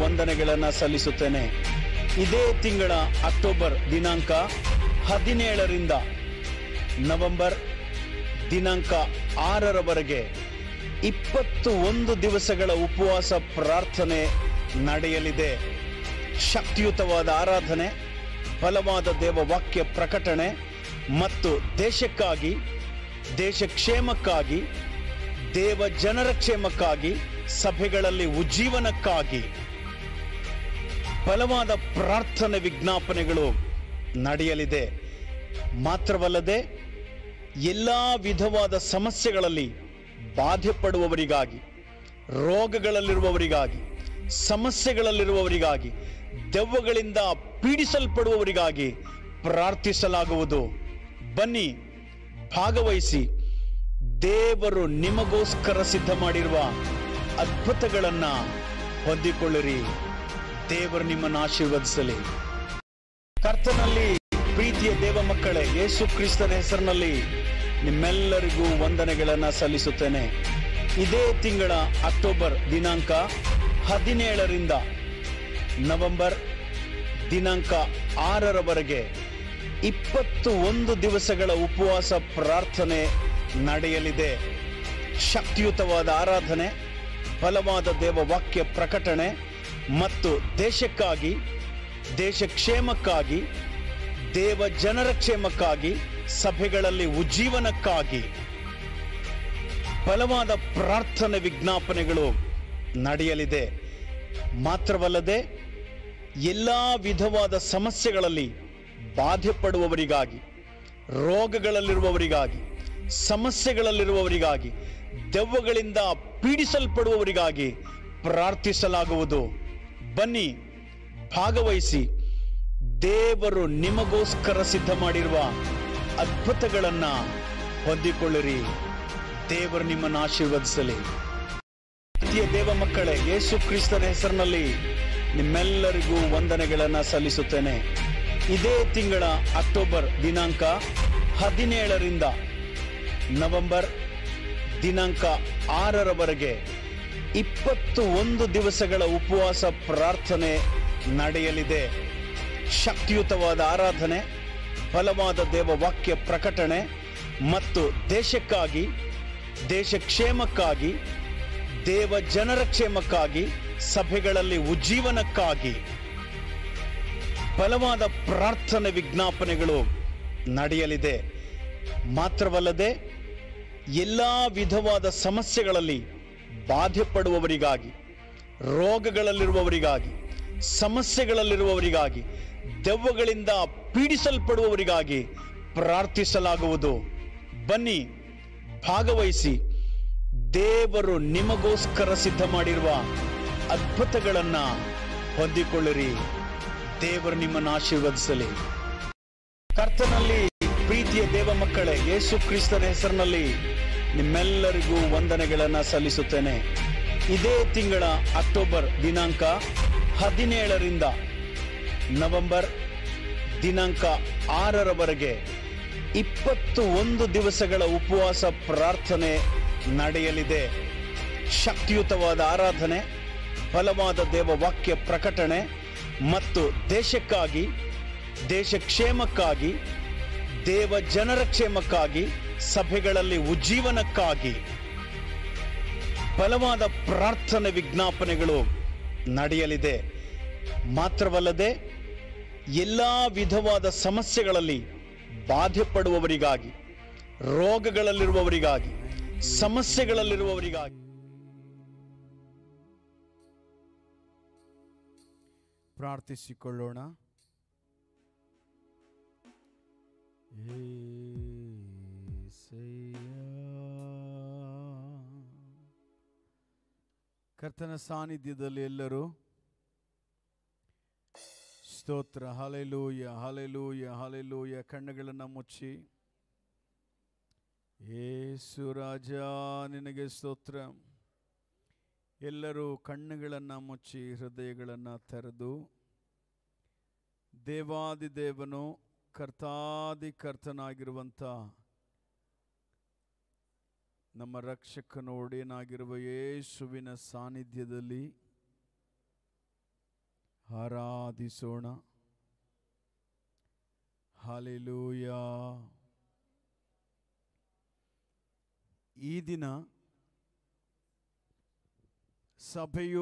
ವಂದನೆಗಳನ್ನು ಸಲ್ಲಿಸುತ್ತೇನೆ ಇದೇ ತಿಂಗಳ ಅಕ್ಟೋಬರ್ ದಿನಾಂಕ ಹದಿನೇಳರಿಂದ ನವೆಂಬರ್ ದಿನಾಂಕ ಆರರವರೆಗೆ ಇಪ್ಪತ್ತು ಒಂದು ದಿವಸಗಳ ಉಪವಾಸ ಪ್ರಾರ್ಥನೆ ನಡೆಯಲಿದೆ ಶಕ್ತಿಯುತವಾದ ಆರಾಧನೆ ಬಲವಾದ ದೇವ ವಾಕ್ಯ ಪ್ರಕಟಣೆ ಮತ್ತು ದೇಶಕ್ಕಾಗಿ ದೇಶ ಕ್ಷೇಮಕ್ಕಾಗಿ ದೇವ ಜನರ ಕ್ಷೇಮಕ್ಕಾಗಿ ಸಭೆಗಳಲ್ಲಿ ಉಜ್ಜೀವನಕ್ಕಾಗಿ ಬಲವಾದ ಪ್ರಾರ್ಥನೆ ವಿಜ್ಞಾಪನೆಗಳು ನಡೆಯಲಿದೆ ಮಾತ್ರವಲ್ಲದೆ ಎಲ್ಲಾ ವಿಧವಾದ ಸಮಸ್ಯೆಗಳಲ್ಲಿ ಬಾಧೆ ಪಡುವವರಿಗಾಗಿ ರೋಗಗಳಲ್ಲಿರುವವರಿಗಾಗಿ ಸಮಸ್ಯೆಗಳಲ್ಲಿರುವವರಿಗಾಗಿ ದೆವ್ವಗಳಿಂದ ಪೀಡಿಸಲ್ಪಡುವವರಿಗಾಗಿ ಪ್ರಾರ್ಥಿಸಲಾಗುವುದು ಬನ್ನಿ ಭಾಗವಹಿಸಿ ದೇವರು ನಿಮಗೋಸ್ಕರ ಸಿದ್ಧ ಮಾಡಿರುವ ಅದ್ಭುತಗಳನ್ನ ಹೊಂದಿಕೊಳ್ಳಿರಿ ದೇವರು ನಿಮ್ಮನ್ನು ಆಶೀರ್ವದಿಸಲಿ ಕರ್ತನಲ್ಲಿ ಪ್ರೀತಿಯ ದೇವ ಮಕ್ಕಳೇ ಯೇಸು ಕ್ರಿಸ್ತನ ಹೆಸರಿನಲ್ಲಿ ನಿಮ್ಮೆಲ್ಲರಿಗೂ ವಂದನೆಗಳನ್ನ ಸಲ್ಲಿಸುತ್ತೇನೆ ಇದೇ ತಿಂಗಳ ಅಕ್ಟೋಬರ್ ದಿನಾಂಕ ಹದಿನೇಳರಿಂದ ನವೆಂಬರ್ ದಿನಾಂಕ ಆರರವರೆಗೆ ಇಪ್ಪತ್ತು ಒಂದು ದಿವಸಗಳ ಉಪವಾಸ ಪ್ರಾರ್ಥನೆ ನಡೆಯಲಿದೆ ಶಕ್ತಿಯುತವಾದ ಆರಾಧನೆ ಬಲವಾದ ದೇವ ವಾಕ್ಯ ಪ್ರಕಟಣೆ ಮತ್ತು ದೇಶಕ್ಕಾಗಿ ದೇಶ ಕ್ಷೇಮಕ್ಕಾಗಿ ದೇವ ಜನರ ಕ್ಷೇಮಕ್ಕಾಗಿ ಸಭೆಗಳಲ್ಲಿ ಉಜ್ಜೀವನಕ್ಕಾಗಿ ಬಲವಾದ ಪ್ರಾರ್ಥನೆ ವಿಜ್ಞಾಪನೆಗಳು ನಡೆಯಲಿದೆ ಮಾತ್ರವಲ್ಲದೆ ಎಲ್ಲಾ ವಿಧವಾದ ಸಮಸ್ಯೆಗಳಲ್ಲಿ ಬಾಧೆ ಪಡುವವರಿಗಾಗಿ ರೋಗಗಳಲ್ಲಿರುವವರಿಗಾಗಿ ಸಮಸ್ಯೆಗಳಲ್ಲಿರುವವರಿಗಾಗಿ ದೆವ್ವಗಳಿಂದ ಪೀಡಿಸಲ್ಪಡುವವರಿಗಾಗಿ ಪ್ರಾರ್ಥಿಸಲಾಗುವುದು ಬನ್ನಿ ಭಾಗವಹಿಸಿ ದೇವರು ನಿಮಗೋಸ್ಕರ ಸಿದ್ಧ ಮಾಡಿರುವ ಅದ್ಭುತಗಳನ್ನ ಹೊಂದಿಕೊಳ್ಳಿರಿ ದೇವರು ನಿಮ್ಮನ್ನು ಆಶೀರ್ವದಿಸಲಿ ಪ್ರಿಯ ದೇವ ಮಕ್ಕಳೇ ಯೇಸು ಕ್ರಿಸ್ತನ ಹೆಸರಿನಲ್ಲಿ ನಿಮ್ಮೆಲ್ಲರಿಗೂ ವಂದನೆಗಳನ್ನ ಸಲ್ಲಿಸುತ್ತೇನೆ ಇದೇ ತಿಂಗಳ ಅಕ್ಟೋಬರ್ ದಿನಾಂಕ ಹದಿನೇಳರಿಂದ ನವೆಂಬರ್ ದಿನಾಂಕ ಆರರವರೆಗೆ ಇಪ್ಪತ್ತು ಒಂದು ದಿವಸಗಳ ಉಪವಾಸ ಪ್ರಾರ್ಥನೆ ನಡೆಯಲಿದೆ ಶಕ್ತಿಯುತವಾದ ಆರಾಧನೆ ಬಲವಾದ ದೇವ ವಾಕ್ಯ ಪ್ರಕಟಣೆ ಮತ್ತು ದೇಶಕ್ಕಾಗಿ ದೇಶ ಕ್ಷೇಮಕ್ಕಾಗಿ ದೇವ ಜನರ ಕ್ಷೇಮಕ್ಕಾಗಿ ಸಭೆಗಳಲ್ಲಿ ಉಜ್ಜೀವನಕ್ಕಾಗಿ ಬಲವಾದ ಪ್ರಾರ್ಥನೆ ವಿಜ್ಞಾಪನೆಗಳು ನಡೆಯಲಿದೆ ಮಾತ್ರವಲ್ಲದೆ ಎಲ್ಲಾ ವಿಧವಾದ ಸಮಸ್ಯೆಗಳಲ್ಲಿ ಬಾಧೆ ಪಡುವವರಿಗಾಗಿ ರೋಗಗಳಲ್ಲಿರುವವರಿಗಾಗಿ ಸಮಸ್ಯೆಗಳಲ್ಲಿರುವವರಿಗಾಗಿ ದೆವ್ವಗಳಿಂದ ಪೀಡಿಸಲ್ಪಡುವವರಿಗಾಗಿ ಪ್ರಾರ್ಥಿಸಲಾಗುವುದು ಬನ್ನಿ ಭಾಗವಹಿಸಿ ದೇವರು ನಿಮಗೋಸ್ಕರ ಸಿದ್ಧ ಮಾಡಿರುವ ಅದ್ಭುತಗಳನ್ನ ಹೊಂದಿಕೊಳ್ಳಿರಿ ದೇವರು ನಿಮ್ಮನ್ನು ಆಶೀರ್ವದಿಸಲಿ ಕರ್ತನಲ್ಲಿ ಪ್ರೀತಿಯ ದೇವ ಮಕ್ಕಳೇ ಯೇಸು ಕ್ರಿಸ್ತನ ಹೆಸರಿನಲ್ಲಿ ನಿಮ್ಮೆಲ್ಲರಿಗೂ ವಂದನೆಗಳನ್ನ ಸಲ್ಲಿಸುತ್ತೇನೆ ಇದೇ ತಿಂಗಳ ಅಕ್ಟೋಬರ್ ದಿನಾಂಕ ಹದಿನೇಳರಿಂದ ನವೆಂಬರ್ ದಿನಾಂಕ ಆರರವರೆಗೆ ಇಪ್ಪತ್ತು ಒಂದು ದಿವಸಗಳ ಉಪವಾಸ ಪ್ರಾರ್ಥನೆ ನಡೆಯಲಿದೆ ಶಕ್ತಿಯುತವಾದ ಆರಾಧನೆ ಬಲವಾದ ದೇವ ವಾಕ್ಯ ಪ್ರಕಟಣೆ ಮತ್ತು ದೇಶಕ್ಕಾಗಿ ದೇಶ ಕ್ಷೇಮಕ್ಕಾಗಿ ದೇವ ಜನರ ಕ್ಷೇಮಕ್ಕಾಗಿ ಸಭೆಗಳಲ್ಲಿ ಉಜ್ಜೀವನಕ್ಕಾಗಿ ಬಲವಾದ ಪ್ರಾರ್ಥನೆ ವಿಜ್ಞಾಪನೆಗಳು ನಡೆಯಲಿದೆ ಮಾತ್ರವಲ್ಲದೆ ಎಲ್ಲಾ ವಿಧವಾದ ಸಮಸ್ಯೆಗಳಲ್ಲಿ ಬಾಧೆ ಪಡುವವರಿಗಾಗಿ ರೋಗಗಳಲ್ಲಿರುವವರಿಗಾಗಿ ಸಮಸ್ಯೆಗಳಲ್ಲಿರುವವರಿಗಾಗಿ ಪ್ರಾರ್ಥಿಸಿಕೊಳ್ಳೋಣ ಕರ್ತನ ಸಾನ್ನಿಧ್ಯದಲ್ಲಿ ಎಲ್ಲರೂ ಸ್ತೋತ್ರ ಹಲೆಲೂಯ ಹಲೆಲೂಯ ಹಲೆಲೂಯ ಕಣ್ಣುಗಳನ್ನು ಮುಚ್ಚಿ ಏಸು ರಾಜ ನಿನಗೆ ಸ್ತೋತ್ರ ಎಲ್ಲರೂ ಕಣ್ಣುಗಳನ್ನು ಮುಚ್ಚಿ ಹೃದಯಗಳನ್ನು ತೆರೆದು ದೇವಾದಿದೇವನು ಕರ್ತಾದಿ ಕರ್ತನಾಗಿರುವಂಥ ನಮ್ಮ ರಕ್ಷಕನು ಒಡೆಯನಾಗಿರುವ ಯೇಸುವಿನ ಸಾನ್ನಿಧ್ಯದಲ್ಲಿ ಆರಾಧಿಸೋಣ ಹಾಲೆಲೂಯ ಈ ದಿನ ಸಭೆಯು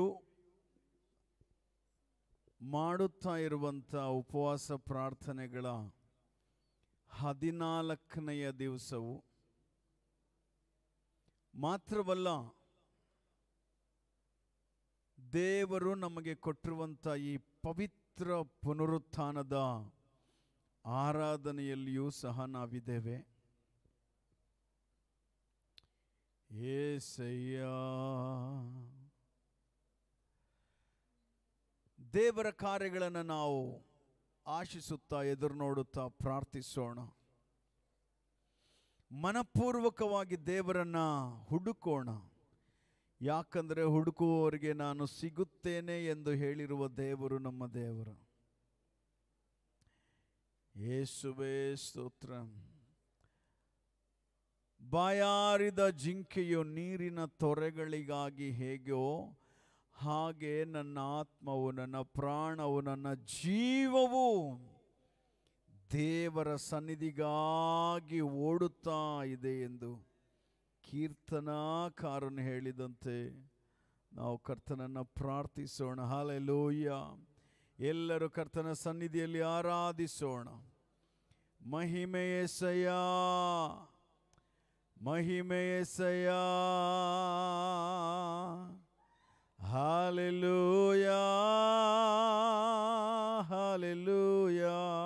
ಮಾಡುತ್ತಾ ಇರುವಂಥ ಉಪವಾಸ ಪ್ರಾರ್ಥನೆಗಳ ಹದಿನಾಲ್ಕನೆಯ ದಿವಸವು ಮಾತ್ರವಲ್ಲ ದೇವರು ನಮಗೆ ಕೊಟ್ಟಿರುವಂಥ ಈ ಪವಿತ್ರ ಪುನರುತ್ಥಾನದ ಆರಾಧನೆಯಲ್ಲಿಯೂ ಸಹ ನಾವಿದ್ದೇವೆ ಏಸಯ್ಯ ದೇವರ ಕಾರ್ಯಗಳನ್ನು ನಾವು ಆಶಿಸುತ್ತಾ ಎದುರು ನೋಡುತ್ತಾ ಪ್ರಾರ್ಥಿಸೋಣ ಮನಪೂರ್ವಕವಾಗಿ ದೇವರನ್ನ ಹುಡುಕೋಣ ಯಾಕಂದರೆ ಹುಡುಕುವವರಿಗೆ ನಾನು ಸಿಗುತ್ತೇನೆ ಎಂದು ಹೇಳಿರುವ ದೇವರು ನಮ್ಮ ದೇವರು ಯೇಸುವೇ ಸ್ತೋತ್ರ ಬಾಯಾರಿದ ಜಿಂಕೆಯು ನೀರಿನ ತೊರೆಗಳಿಗಾಗಿ ಹೇಗೋ ಹಾಗೆ ನನ್ನ ಆತ್ಮವು ನನ್ನ ಪ್ರಾಣವು ನನ್ನ ಜೀವವು ದೇವರ ಸನ್ನಿಧಿಗಾಗಿ ಓಡುತ್ತಾ ಇದೆ ಎಂದು ಕೀರ್ತನಾಕಾರನು ಹೇಳಿದಂತೆ ನಾವು ಕರ್ತನನ್ನು ಪ್ರಾರ್ಥಿಸೋಣ ಹಾಲೆಲೂಯ್ಯ ಎಲ್ಲರೂ ಕರ್ತನ ಸನ್ನಿಧಿಯಲ್ಲಿ ಆರಾಧಿಸೋಣ ಮಹಿಮೆಯೆಸಯ್ಯ ಮಹಿಮೆಯೆಸಯ್ಯ ಹಾಲೆಲೂಯ ಹಾಲೆಲೂಯ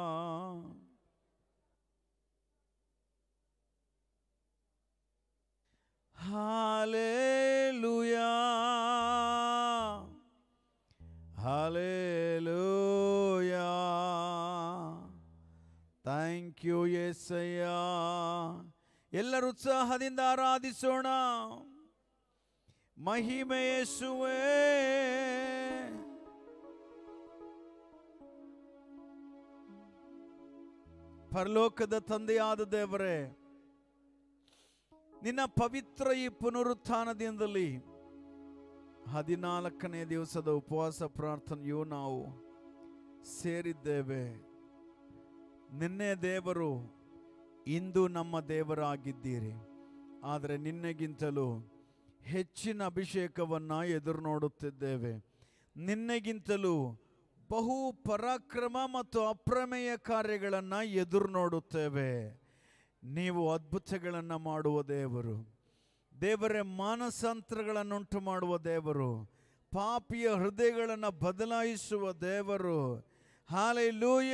ಹಾಲೆಲೂಯ ಹಾಲೆಲೂಯ ಥ್ಯಾಂಕ್ ಯು ಎಸ್ಸಯ್ಯ ಎಲ್ಲರೂ ಉತ್ಸಾಹದಿಂದ ಆರಾಧಿಸೋಣ ಮಹಿಮೆ ಯೇಸುವೇ ಪರಲೋಕದ ತಂದೆಯಾದ ದೇವರೇ ನಿನ್ನ ಪವಿತ್ರ ಈ ಪುನರುತ್ಥಾನದಿಂದಲೇ ಹದಿನಾಲ್ಕನೇ ದಿವಸದ ಉಪವಾಸ ಪ್ರಾರ್ಥನೆಯು ನಾವು ಸೇರಿದ್ದೇವೆ ನಿನ್ನೆ ದೇವರು ಇಂದು ನಮ್ಮ ದೇವರಾಗಿದ್ದೀರಿ ಆದರೆ ನಿನ್ನೆಗಿಂತಲೂ ಹೆಚ್ಚಿನ ಅಭಿಷೇಕವನ್ನು ಎದುರು ನೋಡುತ್ತಿದ್ದೇವೆ ನಿನ್ನೆಗಿಂತಲೂ ಬಹು ಪರಾಕ್ರಮ ಮತ್ತು ಅಪ್ರಮೇಯ ಕಾರ್ಯಗಳನ್ನು ಎದುರು ನೋಡುತ್ತೇವೆ ನೀವು ಅದ್ಭುತಗಳನ್ನು ಮಾಡುವ ದೇವರು ದೇವರೇ ಮಾನಸಾಂತರಗಳನ್ನುಂಟು ಮಾಡುವ ದೇವರು ಪಾಪಿಯ ಹೃದಯಗಳನ್ನು ಬದಲಾಯಿಸುವ ದೇವರು ಹಾಲೆ ಲೂಯ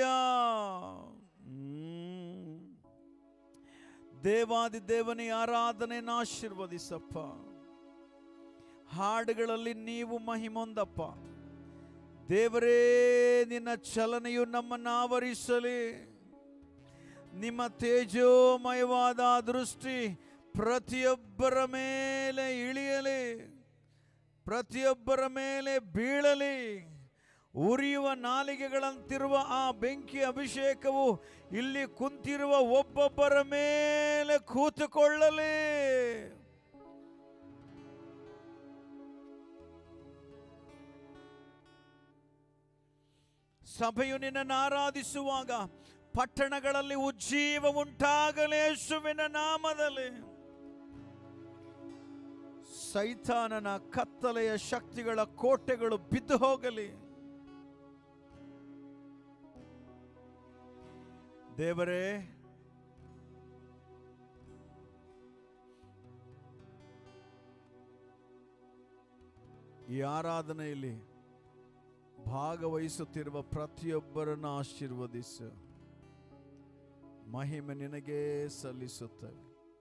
ದೇವಾದಿ ದೇವನೇ ಆರಾಧನೆಯನ್ನು ಆಶೀರ್ವದಿಸಪ್ಪ ಹಾಡುಗಳಲ್ಲಿ ನೀವು ಮಹಿಮೊಂದಪ್ಪ ದೇವರೇ ನಿನ್ನ ಚಲನೆಯು ನಮ್ಮನ್ನು ಆವರಿಸಲಿ ನಿಮ್ಮ ತೇಜೋಮಯವಾದ ದೃಷ್ಟಿ ಪ್ರತಿಯೊಬ್ಬರ ಮೇಲೆ ಇಳಿಯಲಿ ಪ್ರತಿಯೊಬ್ಬರ ಮೇಲೆ ಬೀಳಲಿ ಉರಿಯುವ ನಾಲಿಗೆಗಳಂತಿರುವ ಆ ಬೆಂಕಿ ಅಭಿಷೇಕವು ಇಲ್ಲಿ ಕುಂತಿರುವ ಒಬ್ಬೊಬ್ಬರ ಮೇಲೆ ಕೂತುಕೊಳ್ಳಲಿ ಸಭೆಯು ನಿನ್ನನ್ನು ಆರಾಧಿಸುವಾಗ ಪಟ್ಟಣಗಳಲ್ಲಿ ಉಜ್ಜೀವ ಉಂಟಾಗಲಿ ಯೇಸುವಿನ ನಾಮದಲ್ಲಿ ಸೈತಾನನ ಕತ್ತಲೆಯ ಶಕ್ತಿಗಳ ಕೋಟೆಗಳು ಬಿದ್ದು ಹೋಗಲಿ ದೇವರೇ ಈ ಆರಾಧನೆಯಲ್ಲಿ ಭಾಗವಹಿಸುತ್ತಿರುವ ಪ್ರತಿಯೊಬ್ಬರನ್ನು ಆಶೀರ್ವದಿಸು ಮಹಿಮೆ ನಿನಗೇ ಸಲ್ಲಿಸುತ್ತವೆ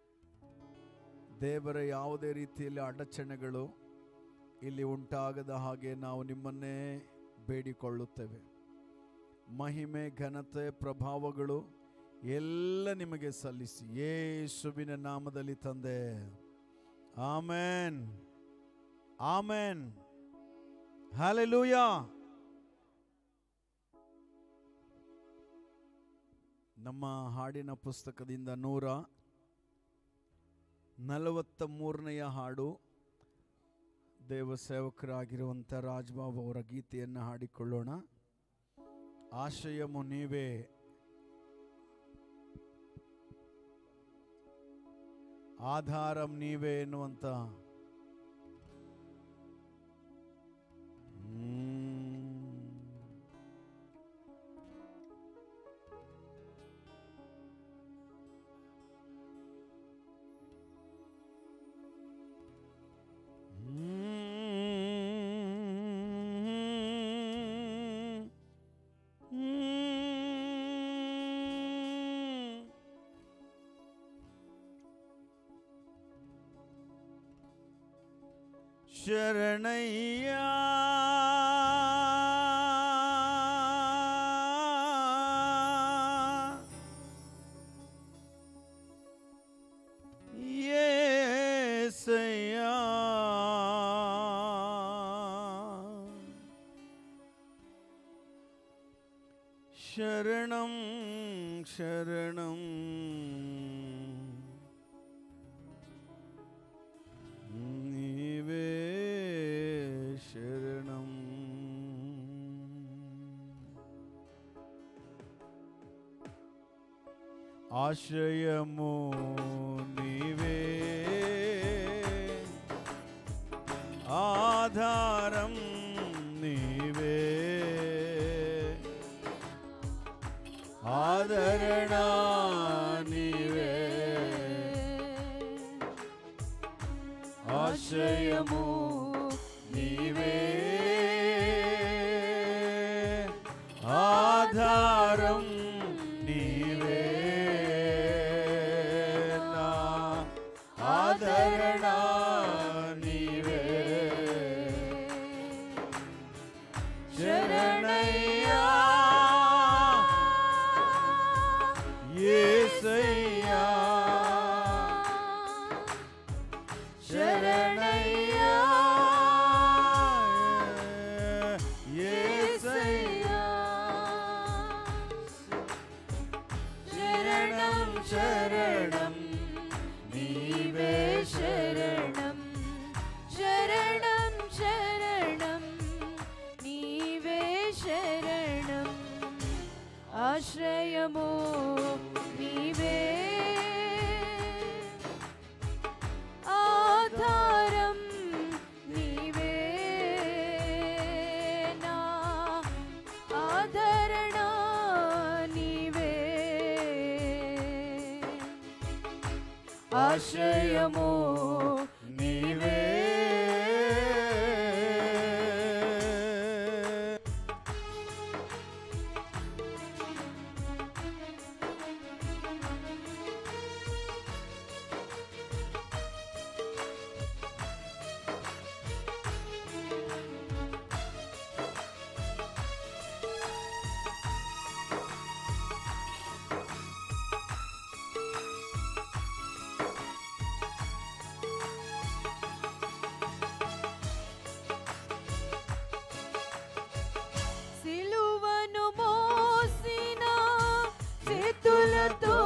ದೇವರ ಯಾವುದೇ ರೀತಿಯಲ್ಲಿ ಅಡಚಣೆಗಳು ಇಲ್ಲಿ ಉಂಟಾಗದ ಹಾಗೆ ನಾವು ನಿಮ್ಮನ್ನೇ ಬೇಡಿಕೊಳ್ಳುತ್ತೇವೆ ಮಹಿಮೆ ಘನತೆ ಪ್ರಭಾವಗಳು ಎಲ್ಲ ನಿಮಗೆ ಸಲ್ಲಿಸಿ ಯೇಸುವಿನ ನಾಮದಲ್ಲಿ ತಂದೆ ಆಮೇನ್ ಆಮೇನ್ ಹಾಲೆಲೂಯಾ ನಮ್ಮ ಹಾಡಿನ ಪುಸ್ತಕದಿಂದ ನೂರ ನಲವತ್ತ ಮೂರನೆಯ ಹಾಡು ದೇವ ಸೇವಕರಾಗಿರುವಂಥ ರಾಜ್ಬಾಬು ಅವರ ಗೀತೆಯನ್ನು ಹಾಡಿಕೊಳ್ಳೋಣ ಆಶಯಮು ನೀವೇ ಆಧಾರಂ ನೀವೇ ಎನ್ನುವಂಥ ಹ್ಮ್. ಶರಣಯ್ಯ ಏಸಯ್ಯ ಶರಣಂ ಶರಣಂ ನೀವೇ ಶರಣಂ ఆశ్రయము నీవే ఆధారం నీవే ఆదరణ నీవే ఆశ్రయము నీవే ఆధారం నీవే నా ఆదరణ నీవే శరణయ్యా యేసయ్యా శరణయ్యా యేసయ్యా శరణం శరణం నీవే శరణం శరణం శరణం నీవే శరణం ఆశ్రయము నీవే ఆధారం నీవే నా ఆదరణ నీవే ఆశ్రయము నీవే సిలువను మోసిన చేతులతో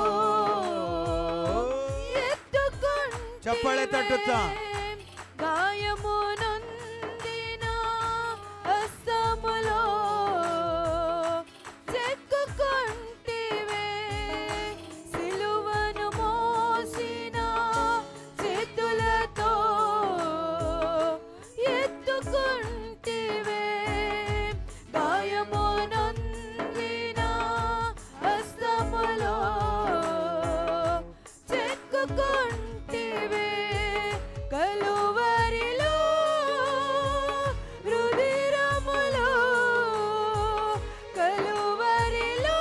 ఎత్తుకుంటే చప్పలే తట్టుతా. గాయము నొందిన హస్తములో చెక్కుకుంటివే సిలువను మోసిన చేతులతో ఎత్తుకుంటివే గాయము నొందిన హస్తములో చెక్కుకుంటివే కలువరిలో రుధిరములో కలువరిలో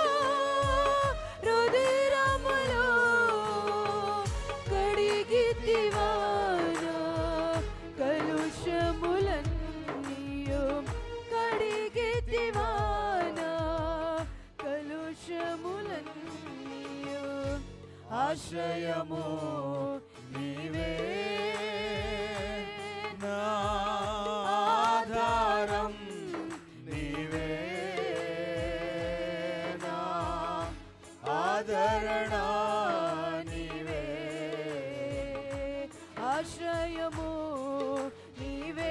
రుధిరములో కడిగితివాన కలుషములన్నీయు కడిగితివాన కలుషములన్నీయు ఆశ్రయము నీవే నా ఆధారం నీవే నా ఆదరణ నీవే ఆశ్రయము నీవే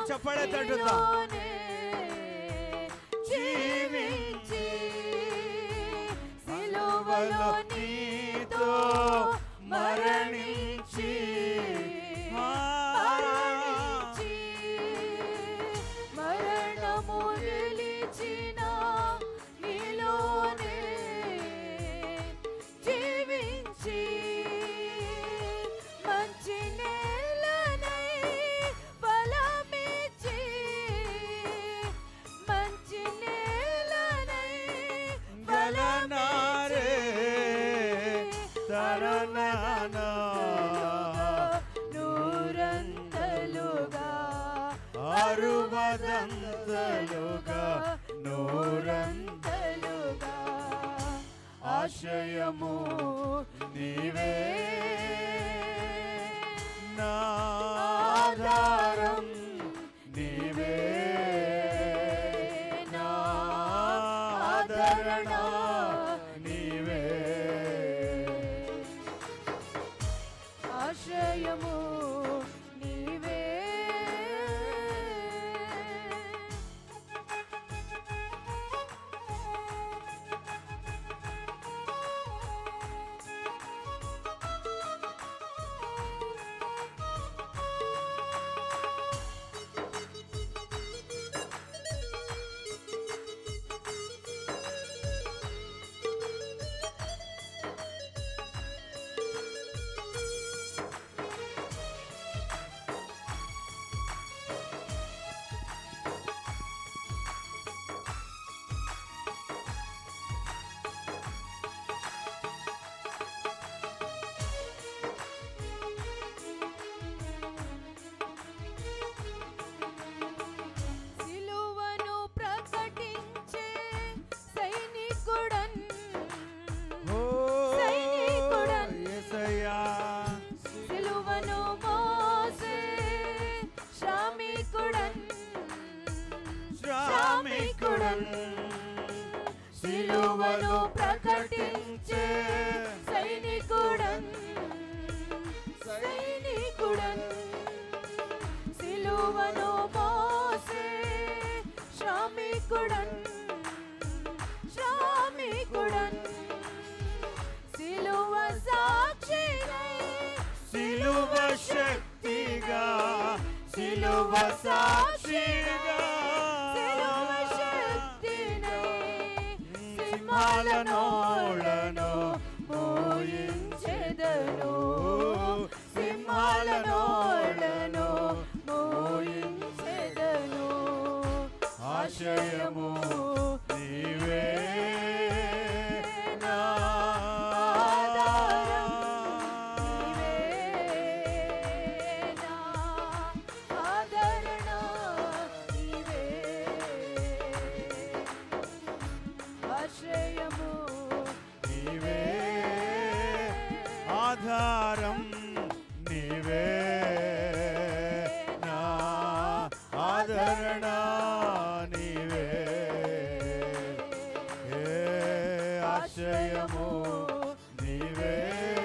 చప్పడే తట్టుతా నీలోనే జీవించి సిలువలో నీతో మరణించి మరణించి మరణము గెలిచిన నీలోనే జీవించి మంచి నేలనై ఫలమిచ్చి మంచి నేలనై గలనారే తరుణానా నూరంతలుగా అరువదంతలుగా నూరంతలుగా ఆశయము నీవే నా ఆధారం నీవే నా ఆదరణ ఆదరణ నీవే ఆశ్రయము నీవే సిలువను ప్రకటించే సైనికుడన్ ఓ సైనికుడన్. యేసయ్యా సిలువను మోసే శ్రామికుడన్ శ్రామికుడన్ సిలువను ప్రకటించే సైనికుడన్ సైనికుడన్ సిలువను మోసే శ్రామికుడన్ శ్రామికుడన్ సిలువ సాక్షినై సిలువ శక్తిగా సిలువ సాక్షిగా సిలువ శక్తినై సింహాలనోళ్ళను మోయించెదను సింహాలనోళ్ళను మోయించెదను ఆశయము నీవే నా ఆధారం నీవే నా ఆదరణ నీవే ఆశ్రయము నీవే ఆధారం నీవే నా ఆదరణ నీవే ఏ ఆశ్రయము నీవే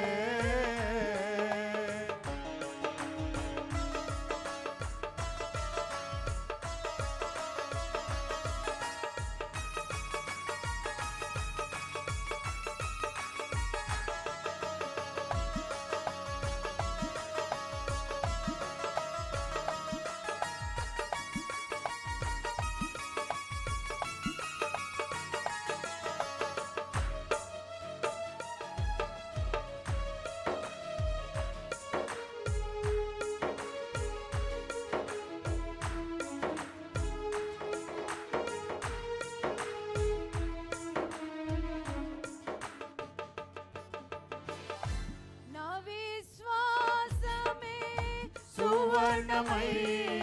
నా విశ్వాసమే సువర్ణమై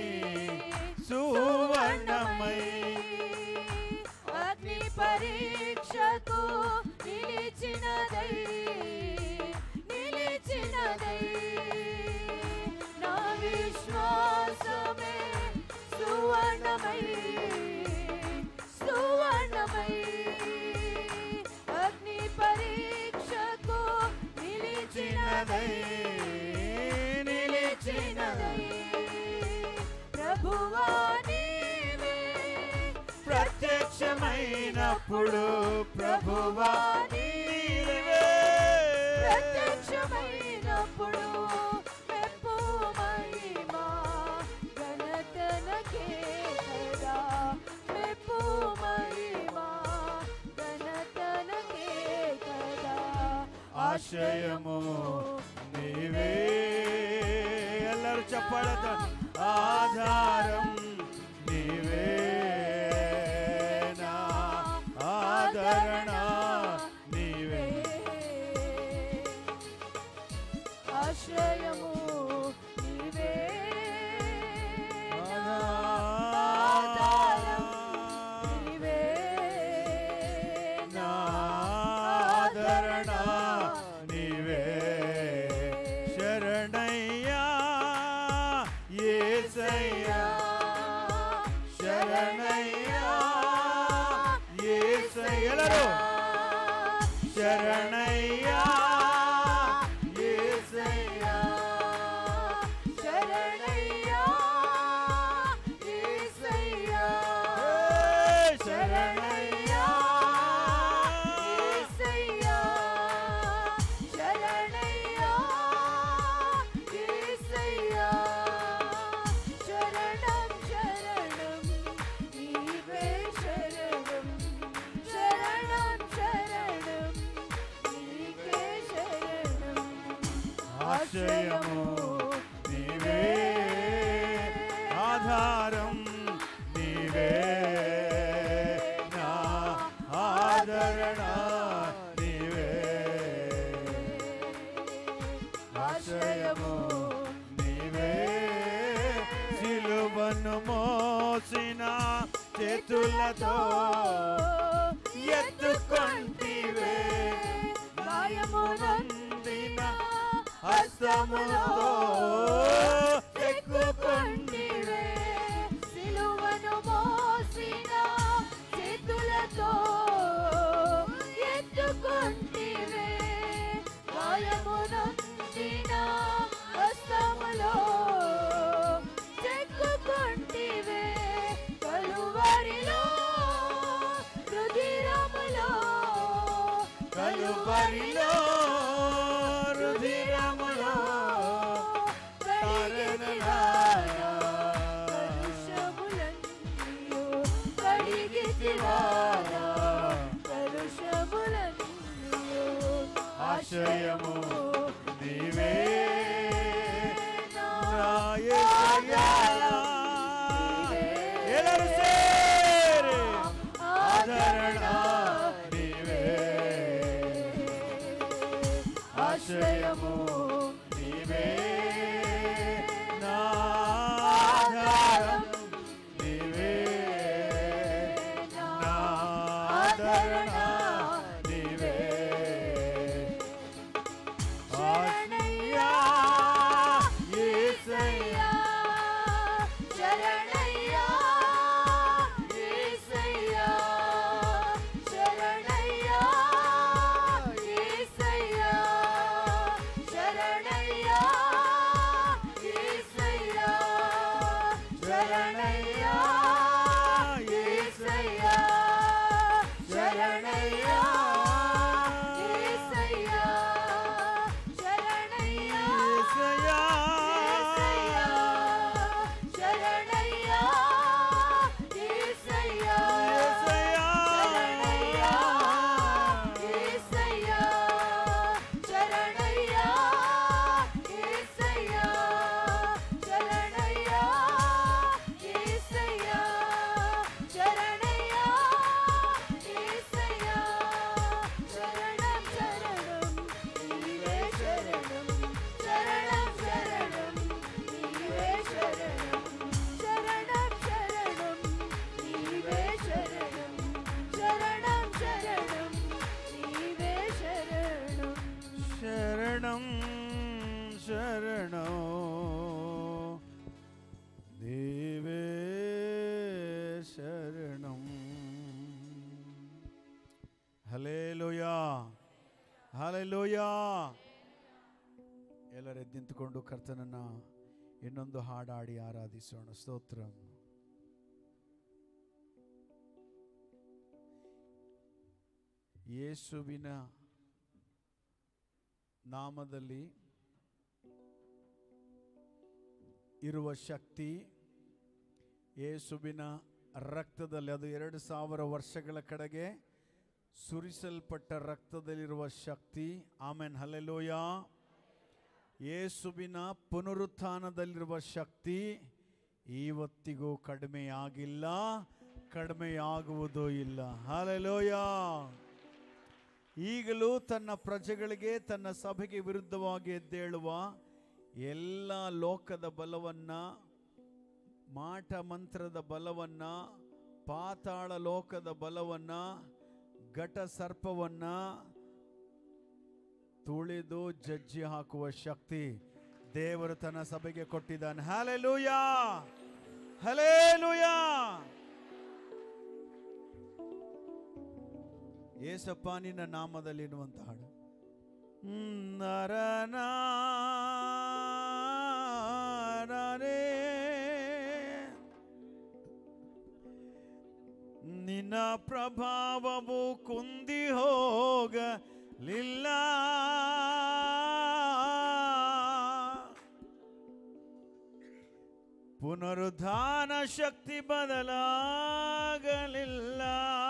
సువర్ణమై అగ్ని పరీక్షకు నిలిచినదై నిలిచినదై నా విశ్వాసమే సువర్ణమై సువర్ణమై అగ్ని పరీక్షకు నిలిచినదై నిలిచినదై నిలిచినదై ప్రభువా ప్రత్యక్షమైనప్పుడు ప్రభువా నీవే ప్రత్యక్షమైనప్పుడు మెప్పు మహిమా ఘనతనకే కదా మెప్పు మహిమా ఘనతనకే కదా ఆశయము నీవే ಎಲ್ಲರೂ ಚಪ್ಪಾಳದ ಆಧಾರಂ ನೀವೇ ನಾ ಆಧರಣ ನೀವೇ ఆశ్రయము నీవే నా ఆధారం నీవే నా ಆಧರಣ ನೀವೇ ಶರಣಯ್ಯ ಏಸಯ್ಯ ಶರಣಯ್ಯ ಏಸಯ್ಯ ಎಲ್ಲರೂ ಶರಣಯ್ಯ ಏಸಯ್ಯ శరణయ్య యేసయ్య ಹೇ ಶರಣಯ್ಯ యేసయ్య శరణయ్య యేసయ్య శరణం శరణం నీవే శరణం శరణం శరణం నీకే శరణం ఆశ్రయము నీవే ఆధారం నీవే నా ఆదరణ నీవే ఆశ్రయము నీవే సిలువను మోసిన చేతులతో ఎత్తుకొంటివే గాయమునందిన హస్తముతో ఎక్కుకొంటివే సిలువను మోసిన చేతులతో ఎత్తుకొంటివే గాయమునందిన హస్తములో చెక్కుకొంటివే కలువరిలో రుధిరములో కలువరిలో రుధిరములో తారణనాయ. కలుషములన్నీయు కడిగితివారా. కలుషములన్నీయు ఆశ్రయము నీవే నా నా యేసయ్యా. ಎಲ್ಲರೂ ಸೇರಿ ಆಧರಣ ನೀವೇ ಆಶ್ರಯము నీవే నా ఆధారం నీవే నా ఆదరణ నీవే ఆశ్రయ్యా యేసయ్యా శరణయ్యా యేసయ్యా శరణయ్యా యేసయ్యా శరణయ్యా యేసయ్యా శరణయ్యా యేసయ్యా శరణయ్యా యేసయ్యా శరణయ్యా యేసయ్యా శరణయ్యా యేసయ్యా యేసయ్యా శరణయ్యా యేసయ్యా శరణయ్యా యేసయ్యా శరణయ్యా యేసయ్యా శరణం శరణం నీవే శరణం శరణం శరణం నీవే శరణం శరణం శరణం నీవే శరణం శరణం శరణం నీవే శరణం శరణం శరణం దేవే శరణం ಹಲೇಲುಯಾ ಹಲೇಲುಯಾ ಎಲ್ಲರೂ ಎದ್ದಿಂತುಕೊಂಡು ಕರ್ತನನ್ನ ಇನ್ನೊಂದು ಹಾಡಾಡಿ ಆರಾಧಿಸೋಣ ಸ್ತೋತ್ರ ಯೇಸುವಿನ ನಾಮದಲ್ಲಿ ಇರುವ ಶಕ್ತಿ ಯೇಸುವಿನ ರಕ್ತದಲ್ಲಿ ಅದು ಎರಡು ಸಾವಿರ ವರ್ಷಗಳ ಕಡೆಗೆ ಸುರಿಸಲ್ಪಟ್ಟ ರಕ್ತದಲ್ಲಿರುವ ಶಕ್ತಿ ಆಮೇನ್ ಹಲೆಲೋಯ ಯೇಸುವಿನ ಪುನರುತ್ಥಾನದಲ್ಲಿರುವ ಶಕ್ತಿ ಇವತ್ತಿಗೂ ಕಡಿಮೆಯಾಗಿಲ್ಲ ಕಡಿಮೆಯಾಗುವುದೂ ಇಲ್ಲ ಹಲೆಲೋಯ ಈಗಲೂ ತನ್ನ ಪ್ರಜೆಗಳಿಗೆ ತನ್ನ ಸಭೆಗೆ ವಿರುದ್ಧವಾಗಿ ಎದ್ದೇಳುವ ಎಲ್ಲ ಲೋಕದ ಬಲವನ್ನ ಮಾಟ ಮಂತ್ರದ ಬಲವನ್ನ ಪಾತಾಳ ಲೋಕದ ಬಲವನ್ನ ಘಟ ಸರ್ಪವನ್ನ ತುಳಿದು ಜಜ್ಜಿ ಹಾಕುವ ಶಕ್ತಿ ದೇವರು ತನ್ನ ಸಭೆಗೆ ಕೊಟ್ಟಿದ್ದಾನೆ ಹಲೆಲೂಯಾ ಹಲೇಲುಯಾ ಏಸಪ್ಪ ನಿನ್ನ ನಾಮದಲ್ಲಿರುವಂತ ಹಾಡು ಹ್ಮ್, ನರನಾ ನರೇ. ನಿನ್ನ ಪ್ರಭಾವವು ಕುಂದಿ ಹೋಗಲಿಲ್ಲ ಪುನರುದ್ಧಾನ ಶಕ್ತಿ ಬದಲಾಗಲಿಲ್ಲ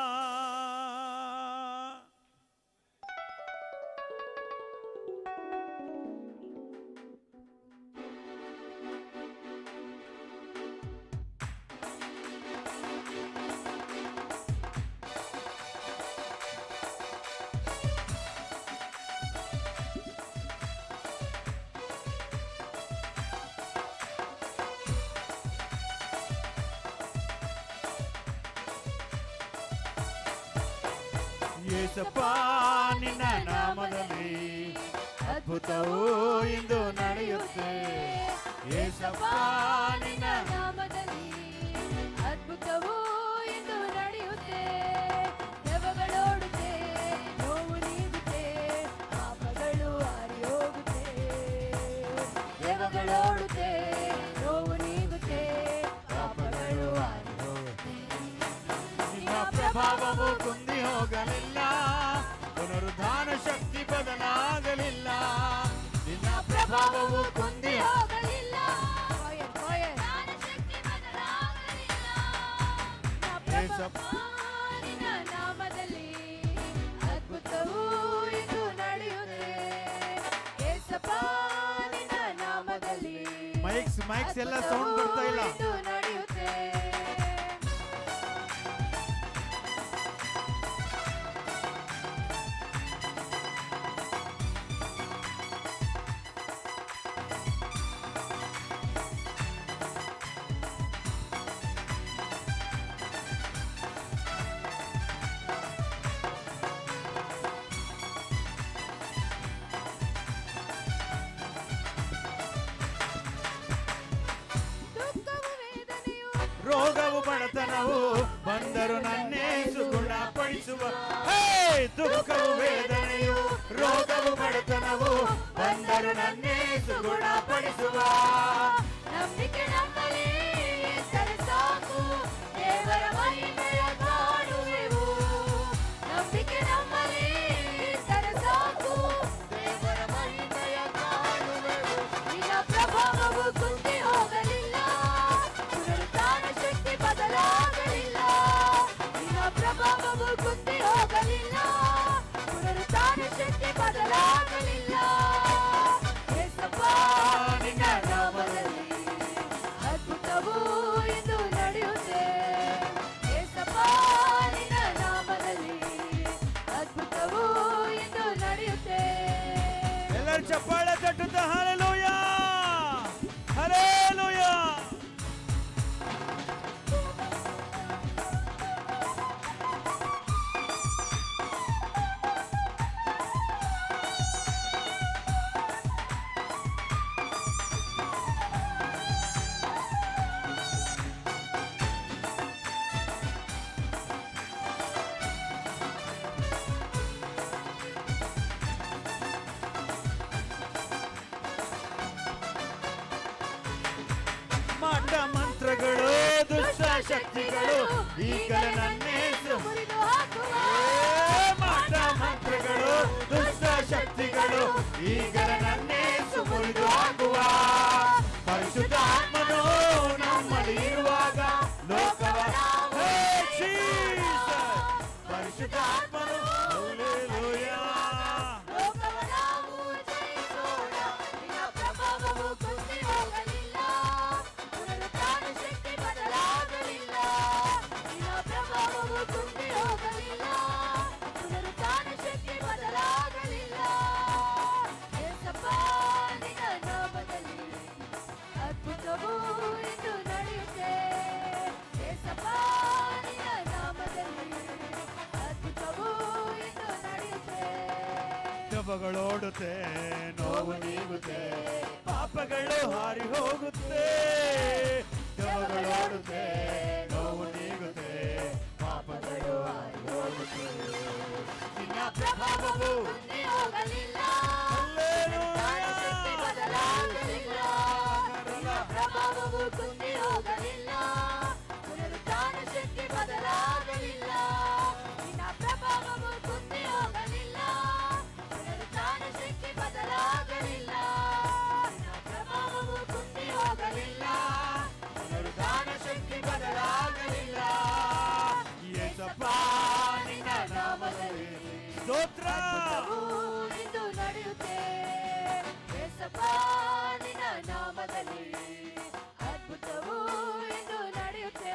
ಯೇಸಪ್ಪ ನಿನ್ನ ನಾಮದಲ್ಲಿ ಅದ್ಭುತವು ಇಂದು ನಡೆಯುತ್ತೆ ಯೇಸಪ್ಪ ನಿನ್ನ ನಾಮದಲ್ಲಿ ಅದ್ಭುತವೂ ಎಂದು ನಡೆಯುತ್ತೆ ದೆವ್ವಗಳೋಡುತ್ತೆ ನೋವು ನೀಗುತ್ತೆ ಪಾಪಗಳು ಹಾರಿ ಹೋಗುತ್ತೆ ದೆವ್ವಗಳೋಡುತ್ತೆ ನೋವು ನೀಗುತ್ತೆ ಪಾಪಗಳು ಹಾರಿ ಹೋಗುತ್ತೆ ನಿನ್ನ ಪ್ರಭಾವವು ಕುಂದಿ ಹೋಗಲಿಲ್ಲ ಪುನರುದ್ಧಾನ ಶಕ್ತಿ ಬದಲಾಗಲಿಲ್ಲ ನಿನ್ನ ಪ್ರಭಾವವು ಕುಂದಿ ಹೋಗಲಿಲ್ಲ Fire, fire. ಏಸಪ್ಪ. ನಿನ್ನ ನಾಮದಲ್ಲಿ ಅದ್ಭುತವೂ ಇದು ನಡೆಯುತ್ತೆ ಏಸಪ್ಪ ನಿನ್ನ ನಾಮದಲ್ಲಿ ಮೈಕ್ಸ್ ಮೈಕ್ಸ್ ಎಲ್ಲ ಸೌಂಡ್ ಬರ್ತಾ ಇಲ್ಲ ಅದ್ಭುತವೂ ಇದು ನಡೆಯುತ್ತೆ ದುಃಖವು ವೇದನೆಯು ರೋಗವು ಬಡತನವು ಬಂದರು ನನ್ನೇಸು ಗುಣಪಡಿಸುವ ಹೇ ದುಃಖವು ವೇದನೆಯು ರೋಗವು ಬಡತನವು ಬಂದರು ನನ್ನೇಸು ಗುಣಪಡಿಸುವ ನಂಬಿಕೆ ನಮ್ಮಲ್ಲಿ ಇದ್ದರೆ ಸಾಕು ದೇವರ ಮಹಿಮೆಯ ಕಾಣುವೆವು ನಂಬಿಕೆ ನಮ್ಮಲ್ಲಿ ಇದ್ದರೆ ಸಾಕು ದೇವರ ಮಹಿಮೆಯ ಕಾಣುವೆವು ನಿನ್ನ ಪ್ರಭಾವವು ಕುಂದಿ ಹೋಗಲಿಲ್ಲ ಪುನರುತ್ಥಾನ ಶಕ್ತಿ ಬದಲಾಗಲಿಲ್ಲ ನಿನ್ನ ಪ್ರಭಾವವು ಕುಂದಿ ಹೋಗಲಿಲ್ಲ ಪುನರುತ್ಥಾನ ಶಕ್ತಿ ಬದಲಾಗಲಿಲ್ಲ ಯೇಸಪ್ಪ ನಿನ್ನ ನಾಮದಲ್ಲಿ ಅದ್ಭುತವೂ ಇಂದು ನಡೆಯುತ್ತೆ ಯೇಸಪ್ಪ ನಿನ್ನ ನಾಮದಲ್ಲಿ ಅದ್ಭುತವೂ ಇಂದು ನಡೆಯುತ್ತೆ ಎಲ್ಲರೂ ಚಪ್ಪಾಳೆ ತಟ್ಟುತ್ತ ಹರಲೂಯ ಹರೇಲೂಯ ಮಾಟ ಮಂತ್ರಗಳು ದುಷ್ಟ ಶಕ್ತಿಗಳು ಈಗಲೇ ನನ್ನ ಹೆಸರು ಮುರಿದು ಹಾಕುವ ಏ ಮಾಟ ದುಷ್ಟ ಶಕ್ತಿಗಳು ಈಗಲೇ ನನ್ನೇ ಸುಮುರಿದು ಹಾಕುವ ಪರಿಶುದ್ಧಾತ್ಮನು ನಮ್ಮಲ್ಲಿ ಇರುವಾಗ ಲೋಕವ ಹೇ, Jesus! ಪರಿಶುದ್ಧಾತ್ಮನು Hallelujah. ಲೋಕವ ನಾವು ಜಯಿಸೋಣ ನಿನ್ನ ಪ್ರಭಾವವು ಕುಂದಿ ಹೋಗಲಿಲ್ಲ ಪುನರುತ್ಥಾನ ಶಕ್ತಿ ಬದಲಾಗಲಿಲ್ಲ ನಿನ್ನ ಪ್ರಭಾವವು ಕುಂದಿ ಹೋಗಲಿಲ್ಲ ಪುನರುತ್ಥಾನ ಶಕ್ತಿ ಬದಲಾಗಲಿಲ್ಲ ಏಸಪ್ಪ ನಿನ್ನ ನಾಮದಲ್ಲಿ ಅದ್ಭುತವು ಇಂದು ನಡೆಯುತ್ತೆ ಏಸಪ್ಪ ನಿನ್ನ ನಾಮದಲ್ಲಿ ಅದ್ಭುತವು ಇಂದು ನಡೆಯುತ್ತೆ ದೆವ್ವಗಳೋಡುತ್ತೆ ನೋವು ನೀಗುತ್ತೆ ಪಾಪಗಳು ಹಾರಿ ಹೋಗುತ್ತೆ ದೆವ್ವಗಳೋಡುತ್ತೆ ನೋವು ನೀಗುತ್ತೆ ಪಾಪಗಳು ಹಾರಿ ಹೋಗುತ್ತೆ ನಿನ್ನ ಪ್ರಭಾವವು ಕುಂದಿ ಹೋಗಲಿಲ್ಲ Hallelujah. ಶಕ್ತಿ ಬದಲಾಗಲಿಲ್ಲ ನಿನ್ನ ಪ್ರಭಾವವು ಕುಂದಿ ಹೋಗಲಿಲ್ಲ ಪುನರುತ್ಥಾನ ಶಕ್ತಿ ಬದಲಾಗಲಿಲ್ಲ ನಿನ್ನ ಪ್ರಭಾವವು ಕುಂದಿ ಹೋಗಲಿಲ್ಲ ಪುನರುತ್ಥಾನ ಶಕ್ತಿ ಬದಲಾಗಲಿಲ್ಲ ನಿನ್ನ ಪ್ರಭಾವವು ಕುಂದಿ ಹೋಗಲಿಲ್ಲ ಪುನರುತ್ಥಾನ ಶಕ್ತಿ ಬದಲಾಗಲಿಲ್ಲ ಯೇಸಪ್ಪ ನಿನ್ನ ನಾಮದಲ್ಲಿ ಸ್ತೋತ್ರ ಅದ್ಭುತವು ಇಂದು ನಡೆಯುತ್ತೆ ಯೇಸಪ್ಪ ನಿನ್ನ ನಾಮದಲ್ಲಿ ಅದ್ಭುತವು ಇಂದು ನಡೆಯುತ್ತೆ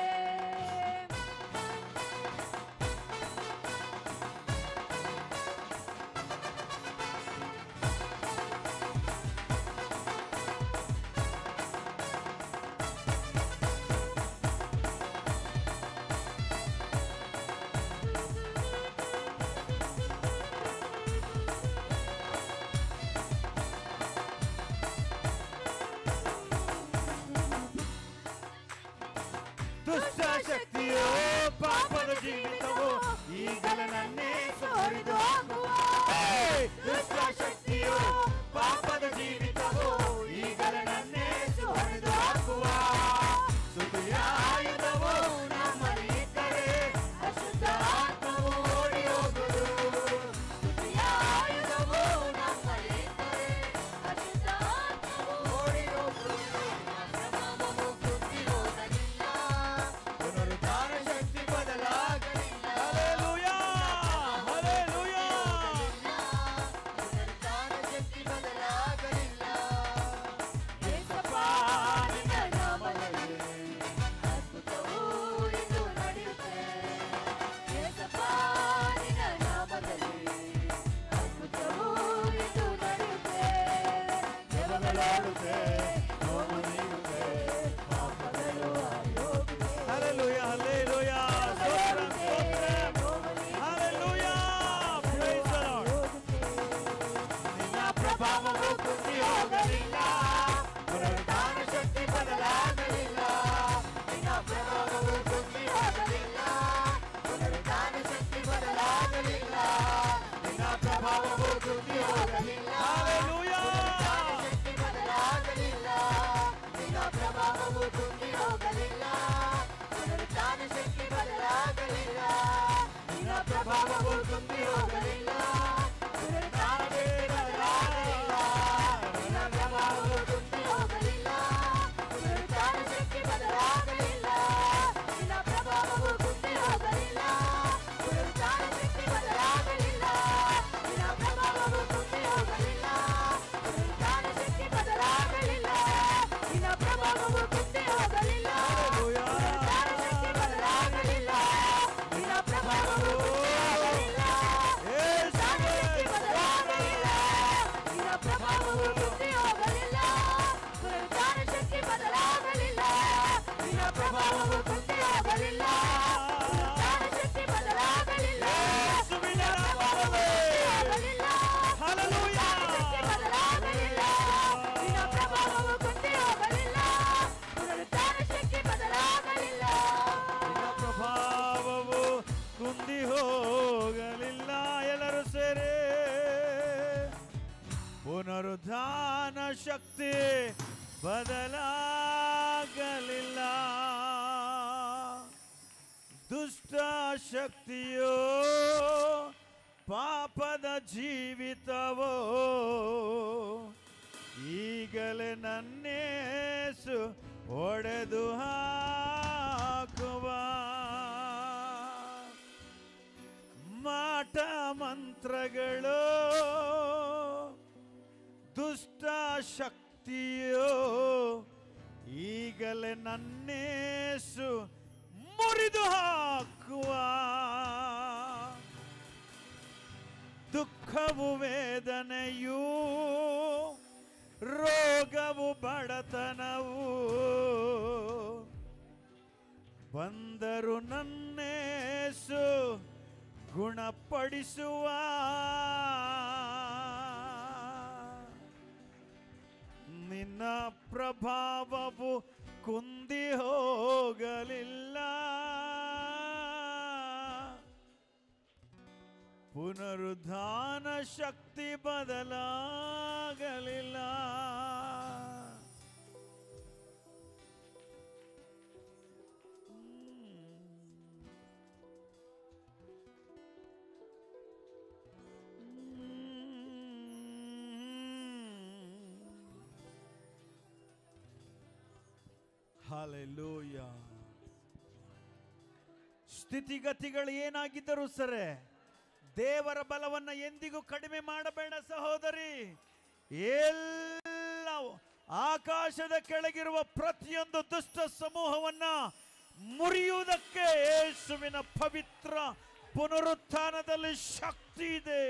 ದುಷ್ಟ ಶಕ್ತಿಯೋ ಪಾಪದ ಜೀವಿತವು ಈಗಲೇ ನನ್ನೇ ಸುರಿದು ಹಾಕುವ ಏ, ದುಷ್ಟ ಶಕ್ತಿಯೋ ಪಾಪದ ಜೀವಿತವು ಈಗಲೇ ನನ್ನೇ ಸುರಿದು ಹಾಕುವ ಸುದಿಯ ಆಯುಧವು ನಮ್ಮಲ್ಲಿ ಇದ್ದರೆ ಅಶುದ್ಧ ಆತ್ಮವು ಓಡಿ ಹೋಗುವುದು ಸ್ತುತಿಯ ಆಯುಧವು ನಮ್ಮಲ್ಲಿದ್ದರೆ ಅಶುದ್ಧ ಆತ್ಮವು ಓಡಿ ಹೋಗುವುದು. ಪ್ರಭಾವವು ಕುಂದಿ ಹೋಗಲಿಲ್ಲ. ಪುನರುತ್ಥಾನ ಶಕ್ತಿ ಬದಲಾಗಲಿಲ್ಲ ಹಲ್ಲೆಲೂಯಾ ಹಲ್ಲೆಲೂಯಾ ಪುನರುತ್ಥಾನ ಶಕ್ತಿ ಬದಲಾಗಲಿಲ್ಲ. ಯೇಸಪ್ಪ ನಿನ್ನ ನಾಮದಲ್ಲಿ ಅದ್ಭುತವು ಇಂದು ನಡೆಯುತ್ತೆ. ಯೇಸಪ್ಪ ನಿನ್ನ ನಾಮದಲ್ಲಿ ಅದ್ಭುತವು ಇಂದು ನಡೆಯುತ್ತೆ. ದೆವ್ವಗಳಾಡುತ್ತೆ, ನೋವು ನೀಗುತ್ತೆ, ಪಾಪಗಳು ಹಾರಿ ಹೋಗುತ್ತೆ. ಹಲ್ಲೆಲೂಯಾ, ಹಲ್ಲೆಲೂಯಾ, ಸ್ತೋತ್ರ, ಸ್ತೋತ್ರ. ಹಲ್ಲೆಲೂಯಾ, praise the Lord. ನಿನ್ನ ಪ್ರಭಾವವು ಕುಂದಿ ಹೋಗಲಿಲ್ಲ ಪುನರುತ್ಥಾನ ಶಕ್ತಿ ಬದಲಾಗಲಿಲ್ಲ ನಿನ್ನ ಪ್ರಭಾವವು ಕುಂದಿ ಹೋಗಲಿಲ್ಲ ಪುನರುತ್ಥಾನ ಶಕ್ತಿ ಬದಲಾಗಲಿಲ್ಲ ನಿನ್ನ ಪ್ರಭಾವವು ಕುಂದಿ ಹೋಗಲಿಲ್ಲ ಹಲ್ಲೆಲೂಯಾ ಶಕ್ತಿ ಬದಲಾಗಲಿಲ್ಲ ನಿನ್ನ ಪ್ರಭಾವವು ತುಂಬಿ ಹೋಗಲಿಲ್ಲ ಪುನರುತ್ಥಾನ ಶಕ್ತಿ ಬದಲಾಗಲಿಲ್ಲ ನಿನ್ನ ಪ್ರಭಾವವು ತುಂಬಿ ಹೋಗಲಿಲ್ಲ ಪುನರುತ್ಥಾನ ಶಕ್ತಿ ಬದಲಾಗಲಿಲ್ಲ ನಿನ್ನ ಪ್ರಭಾವವು ತುಂಬಿ ಹೋಗಲಿಲ್ಲ ಪುನರುತ್ಥಾನ ಶಕ್ತಿ ಬದಲಾಗಲಿಲ್ಲ ನಿನ್ನ ಪ್ರಭಾವವು ತುಂಬಿ ಹೋಗಲಿಲ್ಲ ಪುನರುತ್ಥಾನ ಶಕ್ತಿ ಬದಲಾಗಲಿಲ್ಲ ನಿನ್ನ ಪ್ರಭಾವವು ತುಂಬಿ ಹೋಗಲಿಲ್ಲ ಪುನರುತ್ಥಾನ ಶಕ್ತಿ ಬದಲಾಗಲಿಲ್ಲ ನಿನ್ನ ಪ್ರಭಾವವು ತುಂಬಿ ಹೋಗಲಿಲ್ಲ ಪುನರುತ್ಥಾನ ಶಕ್ತಿ ಬದಲಾಗಲಿಲ್ಲ ನಿನ್ನ ಪ್ರಭಾವವು ತುಂಬಿ ಹೋಗಲಿಲ್ಲ ಪುನರುತ್ಥಾನ ಶಕ್ತಿ ಬದಲಾಗಲಿಲ್ಲ ನಿನ್ನ ಪ್ರಭಾವವು ತುಂಬಿ ಹೋಗಲಿಲ್ಲ ಪುನರುತ್ಥಾನ ಶಕ್ತಿ ಬದಲಾಗಲಿಲ್ಲ ನಿನ್ನ ಪ್ರಭಾವವು ತುಂಬಿ ಹೋಗಲಿಲ್ಲ ಪುನರುತ್ಥಾನ ಶಕ್ತಿ ಬದಲಾಗಲಿಲ್ಲ ಯೇಸುವಿನ ನಾಮದಲ್ಲಿ. ಹೋಗಲಿಲ್ಲ ಹಲ್ಲೆಲೂಯಾ. ಶಕ್ತಿ ಬದಲಾಗಲಿಲ್ಲ ನಿನ್ನ ಪ್ರಭಾವವು ಕುಂದಿ ಹೋಗಲಿಲ್ಲ ಪುನರುತ್ಥಾನ ಶಕ್ತಿ ಬದಲಾಗಲಿಲ್ಲ ನಿನ್ನ ಪ್ರಭಾವವು ಕುಂದಿ ಹೋಗಲಿಲ್ಲ ಎಲ್ಲರೂ ಸೇರಿ ಪುನರುದ್ಧಾನ ಶಕ್ತಿ ಬದಲಾಗಲಿಲ್ಲ ದುಷ್ಟ ಶಕ್ತಿಯೋ ಪಾಪ ಪಾಪದ ಜೀವಿತವೋ ಈಗಲೇ ನನ್ನೇಸು ಒಡೆದು ಹಾಕುವ ಮಾಟ ಮಂತ್ರಗಳು ದುಷ್ಟ ಶಕ್ತಿಯೋ ಈಗಲೇ ನನ್ನೇಸು ಮುರಿದು ಹಾಕುವ ದುಃಖವು ವೇದನೆಯೂ ರೋಗವು ಬಡತನವು ಬಂದರು ನನ್ನೇಸು ಗುಣಪಡಿಸುವ ನಿನ್ನ ಪ್ರಭಾವವು ಕುಂದಿ ಹೋಗಲಿಲ್ಲ ಪುನರುದ್ಧಾನ ಶಕ್ತಿ ಬದಲಾಗಲಿಲ್ಲ ಹಾಲೆಲೂಯ ಸ್ಥಿತಿಗತಿಗಳು ಏನಾಗಿದ್ದರೂ ಸರೆ ದೇವರ ಬಲವನ್ನ ಎಂದಿಗೂ ಕಡಿಮೆ ಮಾಡಬೇಡ ಸಹೋದರಿ ಎಲ್ಲ ಆಕಾಶದ ಕೆಳಗಿರುವ ಪ್ರತಿಯೊಂದು ದುಷ್ಟ ಸಮೂಹವನ್ನ ಮುರಿಯುವುದಕ್ಕೆ ಯೇಸುವಿನ ಪವಿತ್ರ ಪುನರುತ್ಥಾನದಲ್ಲಿ ಶಕ್ತಿ ಇದೆ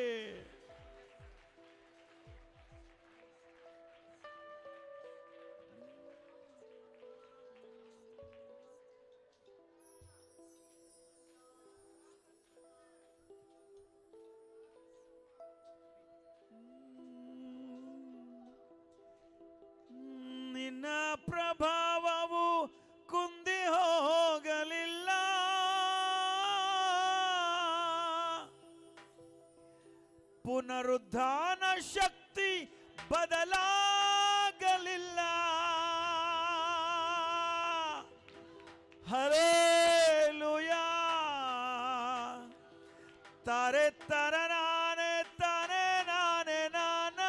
ನಿನ್ನ ಪ್ರಭಾವವು ಕುಂದಿ ಹೋಗಲಿಲ್ಲ ಪುನರುದ್ಧಾನ ಶಕ್ತಿ ಬದಲಾಗಲಿಲ್ಲ ಹರೇಲುಯ ತಾರೆ ತರ ನಾನೇ ತಾನೇ ನಾನೇ ನಾನಾ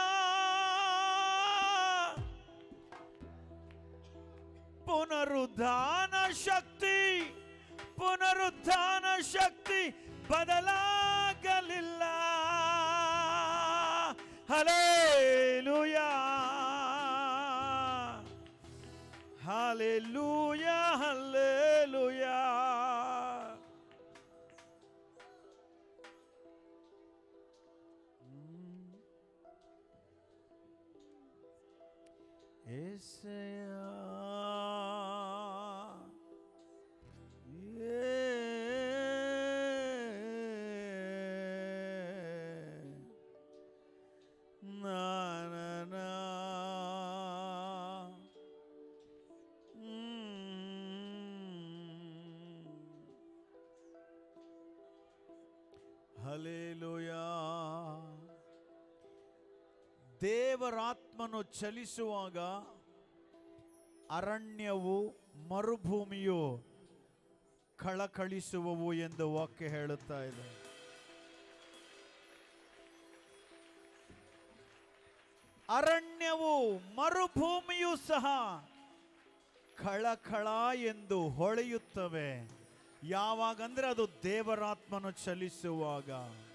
ಪುನರುದ್ಧಾನ ಶಕ್ತಿ ಪುನರುದ್ಧಾನ ಶಕ್ತಿ ಬದಲಾಗಲಿಲ್ಲ ಹಲೇಲುಯ ಹಾಲೆಲೂಯ ಹಲ್ಲೇಲುಯ ಏಸಯ್ಯ ಹಲೇಲುಯ ದೇವರಾತ್ಮನು ಚಲಿಸುವಾಗ ಅರಣ್ಯವು ಮರುಭೂಮಿಯು ಕಳಕಳಿಸುವವು ಎಂದು ವಾಕ್ಯ ಹೇಳುತ್ತಾ ಇದೆ ಅರಣ್ಯವು ಮರುಭೂಮಿಯೂ ಸಹ ಖಳಖಳ ಎಂದು ಹೊಳೆಯುತ್ತವೆ ಯಾವಾಗಂದ್ರೆ ಅದು ದೇವರಾತ್ಮನು ಚಲಿಸುವಾಗ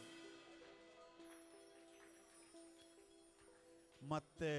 ಮತ್ತೆ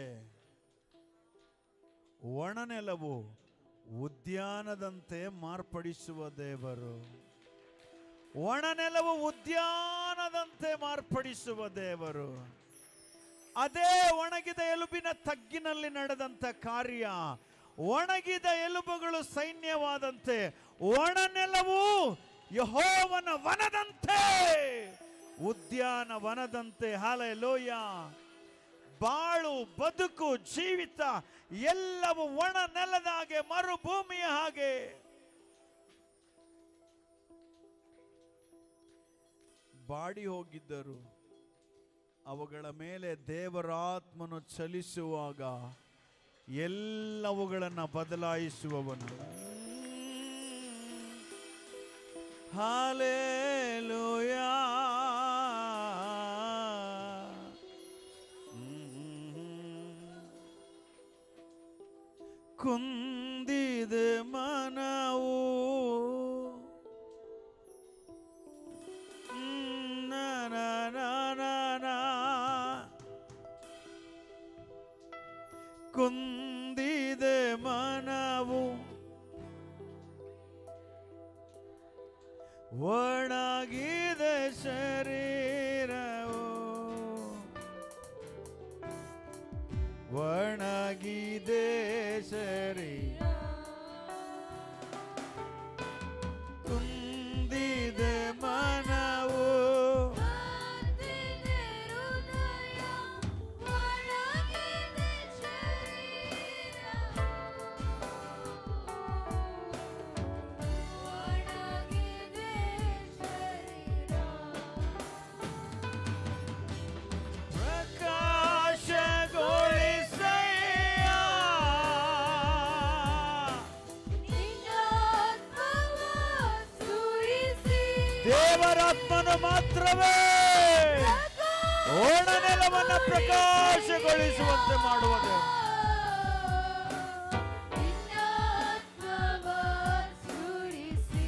ಒಣನೆಲವು ಉದ್ಯಾನದಂತೆ ಮಾರ್ಪಡಿಸುವ ದೇವರು ಒಣನೆಲವು ಉದ್ಯಾನದಂತೆ ಮಾರ್ಪಡಿಸುವ ದೇವರು ಅದೇ ಒಣಗಿದ ಎಲುಬಿನ ತಗ್ಗಿನಲ್ಲಿ ನಡೆದಂತ ಕಾರ್ಯ ಒಣಗಿದ ಎಲುಬುಗಳು ಸೈನ್ಯವಾದಂತೆ ಒಣನೆಲವು ಯಹೋವನ ವನದಂತೆ ಉದ್ಯಾನ ವನದಂತೆ ಹಾಲೆಲೋಯ ಬಾಳು ಬದುಕು ಜೀವಿತ ಎಲ್ಲವೂ ಒಣ ನೆಲದ ಹಾಗೆ ಮರುಭೂಮಿಯ ಹಾಗೆ ಬಾಡಿ ಹೋಗಿದ್ದರು ಅವುಗಳ ಮೇಲೆ ದೇವರಾತ್ಮನು ಚಲಿಸುವಾಗ ಎಲ್ಲವುಗಳನ್ನು ಬದಲಾಯಿಸುವವನು ಹಾಲೇಲುಯಾ ಕುಂದಿದೆ ಮನವು ಹ್ಮ್, ನ, ನ, ನ, ನ, ನ. ಕುಂದಿದೆ ಮನವು ಒಣಗಿದೆ ಶರೀರವು ಒಣಗಿದೆ ಶರೀರ ಕುಂದಿದೆ ಮನವು ಕಾದಿದೆ ಹೃದಯ ಒಣಗಿದೆ ಶರೀರ ಒಣಗಿದೆ ಶರೀರ ಪ್ರಕಾಶಗೊಳಿಸಯ್ಯ ನಿನ್ನಾತ್ಮವ ಸುರಿಸಿ ದೇವರಾತ್ಮನು ಮಾತ್ರವೇ ಓಣ ನೆಲವನ್ನ ಪ್ರಕಾಶಗೊಳಿಸುವಂತೆ ಮಾಡುವ ದೇವರು. ನಿನ್ನಾತ್ಮವ ಸುರಿಸಿ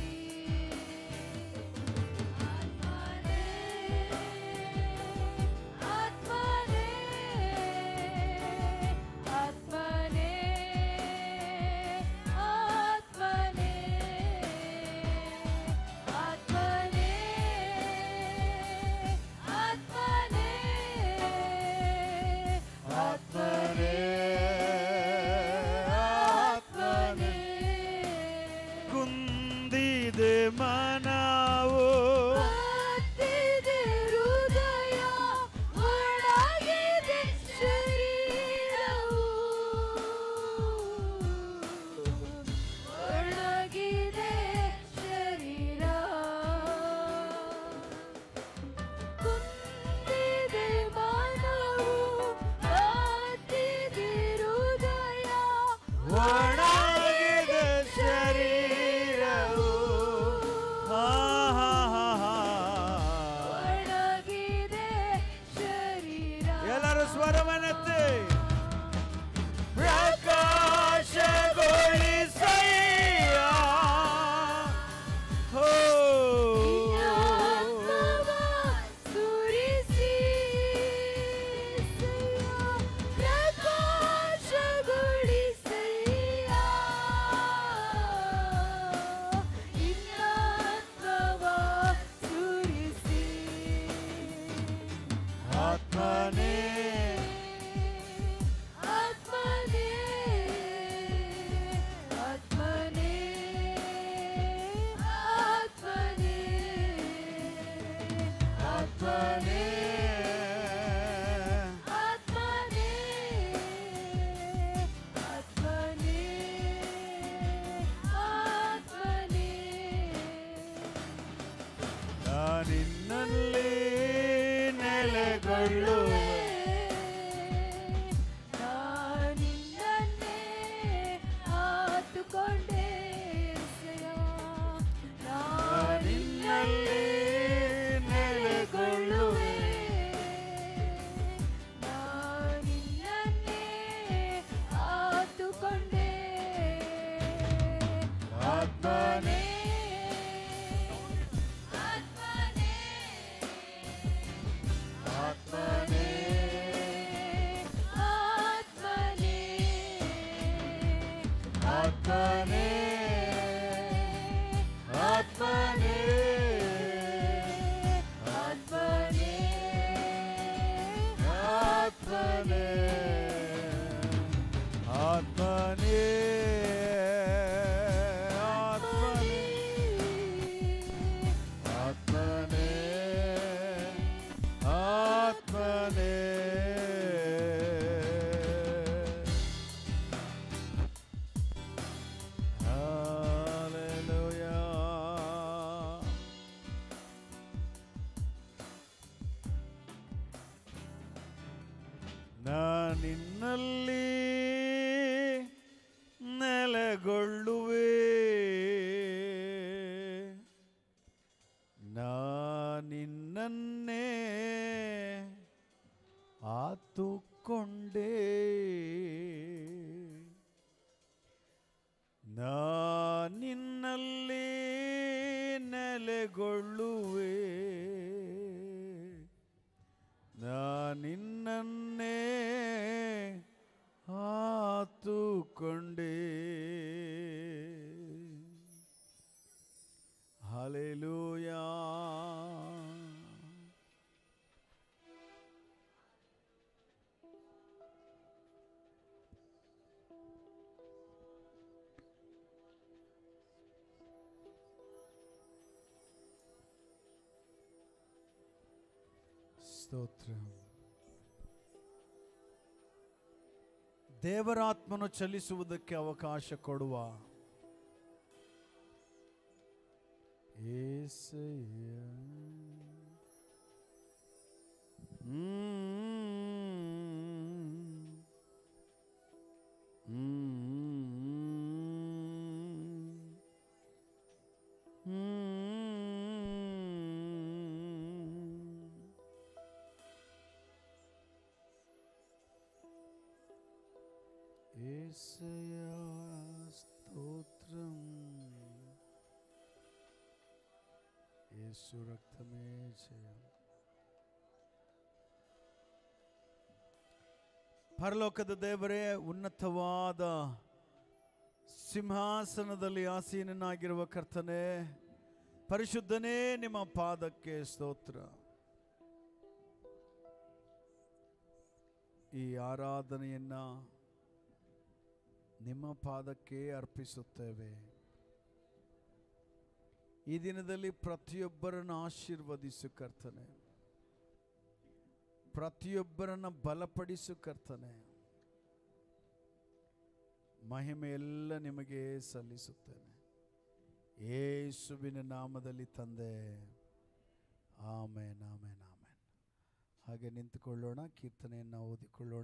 ಆತ್ಮನೇ ಆತ್ಮನೇ ಆತ್ಮನೇ ಆತ್ಮನೇ ಆತ್ಮನೇ ಆತ್ಮನೇ ಆತ್ಮನೇ ಆತ್ಮನೇ ಕುಂದಿದೆ ಮನವು ಕಾದಿದೆ ಹೃದಯ ಒಣಗಿದೆ ಶರೀರವು ಒಣಗಿದೆ ಶರೀರ ಕುಂದಿದೆ ಮನವು ಕಾದಿದೆ ಹೃದಯ ಒಣಗಿದೆ ಶರೀರವು ಹಾ ಹಾ ಹಾ ಹಾ. ಒಣಗಿದೆ ಶರೀರ ಎಲ್ಲರೂ ಸ್ವರವನ್ನೆತ್ತಿ ಪ್ರಕಾಶಗೊಳಿಸಯ್ಯ ಹೋ ಆತ್ಮವ ಸುರಿಸಿ ಪ್ರಕಾಶಗೊಳಿಸಯ್ಯ ಇನ್ನಾತ್ಮವ ಸುರಿಸಿ ಆತ್ಮನೇ ಆತ್ಮನೇ ಆತ್ಮನೇ ಆತ್ಮನೇ ಆತ್ಮನೇ ಆತ್ಮನೇ ಆತ್ಮನೇ ಆತ್ಮನೇ ನಾನಿನ್ನಲ್ಲಿ ನೆಲೆಗೊಳ್ಳುವೆ ನಾನಿನ್ನನ್ನೇ ಆತುಕೊಂಡೆ ನಾನಿನ್ನಲ್ಲಿ ನೆಲೆಗೊಳ್ಳುವೆ ನಾನಿನ್ನನ್ನೇ ಆತುಕೊಂಡೆ ಆತ್ಮನೇ ಆತ್ಮನೇ ಆತ್ಮನೇ ಆತ್ಮನೇ ಆತ್ಮನೇ ಆತ್ಮನೇ ಆತ್ಮನೇ ಆತ್ಮನೇ ಆತ್ಮನೇ ಆತ್ಮನೇ ಆತ್ಮನೇ ಆತ್ಮನೇ Hallelujah. ನಾನಿನ್ನಲ್ಲಿ ನೆಲೆಗೊಳ್ಳುವೆ ನಾನಿನ್ನನ್ನೇ ಆತುಕೊಂಡೆ ನೆಲೆಗೊಳ್ಳುವೆ ನಾನಿನ್ನನ್ನೇ ಆತುಕೊಂಡೆ ಹಲೆಲೂಯಾ ಸ್ತೋತ್ರ ದೇವರಾತ್ಮನು ಚಲಿಸುವುದಕ್ಕೆ ಅವಕಾಶ ಕೊಡುವ ಏಸಯ್ಯ ಹ್ಮ್. ಹ್ಮ್. ಹ್ಮ್. ఏసయా స్తోత్రం యేసు రక్తమే జయం ಪರಲೋಕದ ದೇವರೇ ಉನ್ನತವಾದ ಸಿಂಹಾಸನದಲ್ಲಿ ಆಸೀನನಾಗಿರುವ ಕರ್ತನೆ ಪರಿಶುದ್ಧನೇ ನಿಮ್ಮ ಪಾದಕ್ಕೆ ಸ್ತೋತ್ರ ಈ ಆರಾಧನೆಯನ್ನ ನಿಮ್ಮ ಪಾದಕ್ಕೆ ಅರ್ಪಿಸುತ್ತೇವೆ ಈ ದಿನದಲ್ಲಿ ಪ್ರತಿಯೊಬ್ಬರನ್ನು ಆಶೀರ್ವದಿಸು ಕರ್ತನೆ ಪ್ರತಿಯೊಬ್ಬರನ್ನ ಬಲಪಡಿಸು ಕರ್ತನೆ ಮಹಿಮೆ ಎಲ್ಲ ನಿಮಗೆ ಸಲ್ಲಿಸುತ್ತೇನೆ ಯೇಸುವಿನ ನಾಮದಲ್ಲಿ ತಂದೆ ಆಮೇನ್ ಆಮೇನ್ ಆಮೇನ್ ಹಾಗೆ ನಿಂತುಕೊಳ್ಳೋಣ ಕೀರ್ತನೆಯನ್ನು ಓದಿಕೊಳ್ಳೋಣ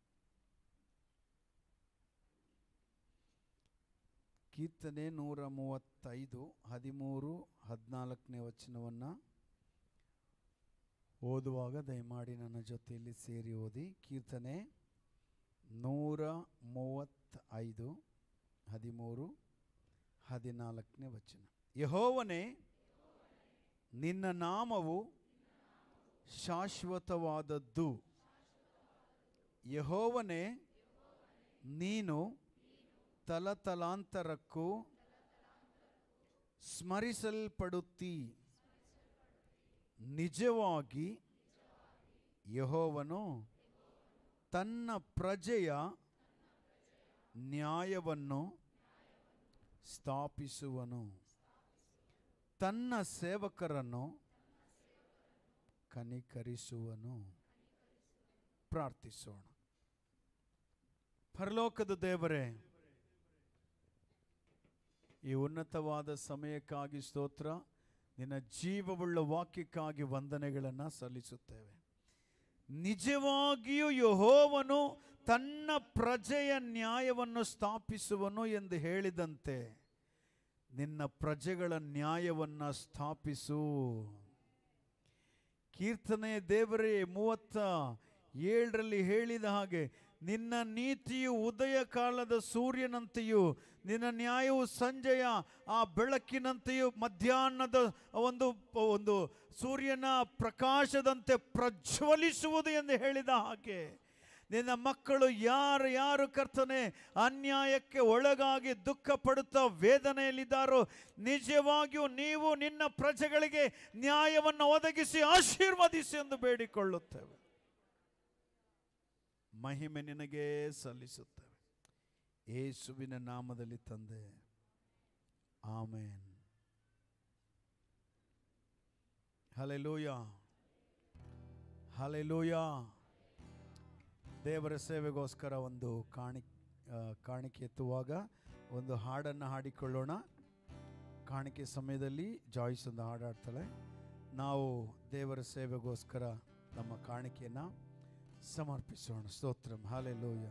ಕೀರ್ತನೆ ನೂರ ಮೂವತ್ತೈದು ಹದಿಮೂರು ಹದಿನಾಲ್ಕನೇ ವಚನವನ್ನು ಓದುವಾಗ ದಯಮಾಡಿ ನನ್ನ ಜೊತೆಯಲ್ಲಿ ಸೇರಿ ಓದಿ ಕೀರ್ತನೆ ನೂರ ಮೂವತ್ತೈದು ಹದಿಮೂರು ಹದಿನಾಲ್ಕನೇ ವಚನ ಯಹೋವನೇ ನಿನ್ನ ನಾಮವು ಶಾಶ್ವತವಾದದ್ದು ಯಹೋವನೇ ನೀನು ತಲತಲಾಂತರಕ್ಕೂ ಸ್ಮರಿಸಲ್ಪಡುತ್ತೀ ನಿಜವಾಗಿ ಯಹೋವನು ತನ್ನ ಪ್ರಜೆಯ ನ್ಯಾಯವನ್ನು ಸ್ಥಾಪಿಸುವನು ತನ್ನ ಸೇವಕರನ್ನು ಕನಿಕರಿಸುವನು ಪ್ರಾರ್ಥಿಸೋಣ ಪರಲೋಕದ ದೇವರೇ ಈ ಉನ್ನತವಾದ ಸಮಯಕ್ಕಾಗಿ ಸ್ತೋತ್ರ ನಿನ್ನ ಜೀವವುಳ್ಳ ವಾಕ್ಯಕ್ಕಾಗಿ ವಂದನೆಗಳನ್ನು ಸಲ್ಲಿಸುತ್ತೇವೆ ನಿಜವಾಗಿಯೂ ಯಹೋವನು ತನ್ನ ಪ್ರಜೆಯ ನ್ಯಾಯವನ್ನು ಸ್ಥಾಪಿಸುವನು ಎಂದು ಹೇಳಿದಂತೆ ನಿನ್ನ ಪ್ರಜೆಗಳ ನ್ಯಾಯವನ್ನು ಸ್ಥಾಪಿಸು ಕೀರ್ತನೆಯ ದೇವರೇ ಮೂವತ್ತ ಏಳರಲ್ಲಿ ಹೇಳಿದ ಹಾಗೆ ನಿನ್ನ ನೀತಿಯು ಉದಯ ಕಾಲದ ಸೂರ್ಯನಂತೆಯೂ ನಿನ್ನ ನ್ಯಾಯವು ಸಂಜೆಯ ಆ ಬೆಳಕಿನಂತೆಯೂ ಮಧ್ಯಾಹ್ನದ ಒಂದು ಒಂದು ಸೂರ್ಯನ ಪ್ರಕಾಶದಂತೆ ಪ್ರಜ್ವಲಿಸುವುದು ಎಂದು ಹೇಳಿದ ಹಾಗೆ ನಿನ್ನ ಮಕ್ಕಳು ಯಾರು ಯಾರು ಕರ್ತನೆ ಅನ್ಯಾಯಕ್ಕೆ ಒಳಗಾಗಿ ದುಃಖ ಪಡುತ್ತಾ ವೇದನೆಯಲ್ಲಿದ್ದಾರೋ ನಿಜವಾಗಿಯೂ ನೀವು ನಿನ್ನ ಪ್ರಜೆಗಳಿಗೆ ನ್ಯಾಯವನ್ನು ಒದಗಿಸಿ ಆಶೀರ್ವದಿಸಿ ಎಂದು ಬೇಡಿಕೊಳ್ಳುತ್ತೇವೆ ಮಹಿಮೆ ನಿನಗೆ ಸಲ್ಲಿಸುತ್ತೇವೆ ಏಸುವಿನ ನಾಮದಲ್ಲಿ ತಂದೆ ಆಮೇನ್ ಹಲೆಲೂಯ ಹಲೆಲೂಯ ದೇವರ ಸೇವೆಗೋಸ್ಕರ ಒಂದು ಕಾಣಿ ಆ, ಕಾಣಿಕೆ ಎತ್ತುವಾಗ ಒಂದು ಹಾಡನ್ನು ಹಾಡಿಕೊಳ್ಳೋಣ ಕಾಣಿಕೆ ಸಮಯದಲ್ಲಿ ಜಾಯ್ಸ್ ಒಂದು ಹಾಡು ಹಾಡ್ತಾಳೆ ನಾವು ದೇವರ ಸೇವೆಗೋಸ್ಕರ ನಮ್ಮ ಕಾಣಿಕೆಯನ್ನು ಸಮರ್ಪಿಸೋಣ ಸ್ತೋತ್ರಂ ಹಾಲೆಲೂಯ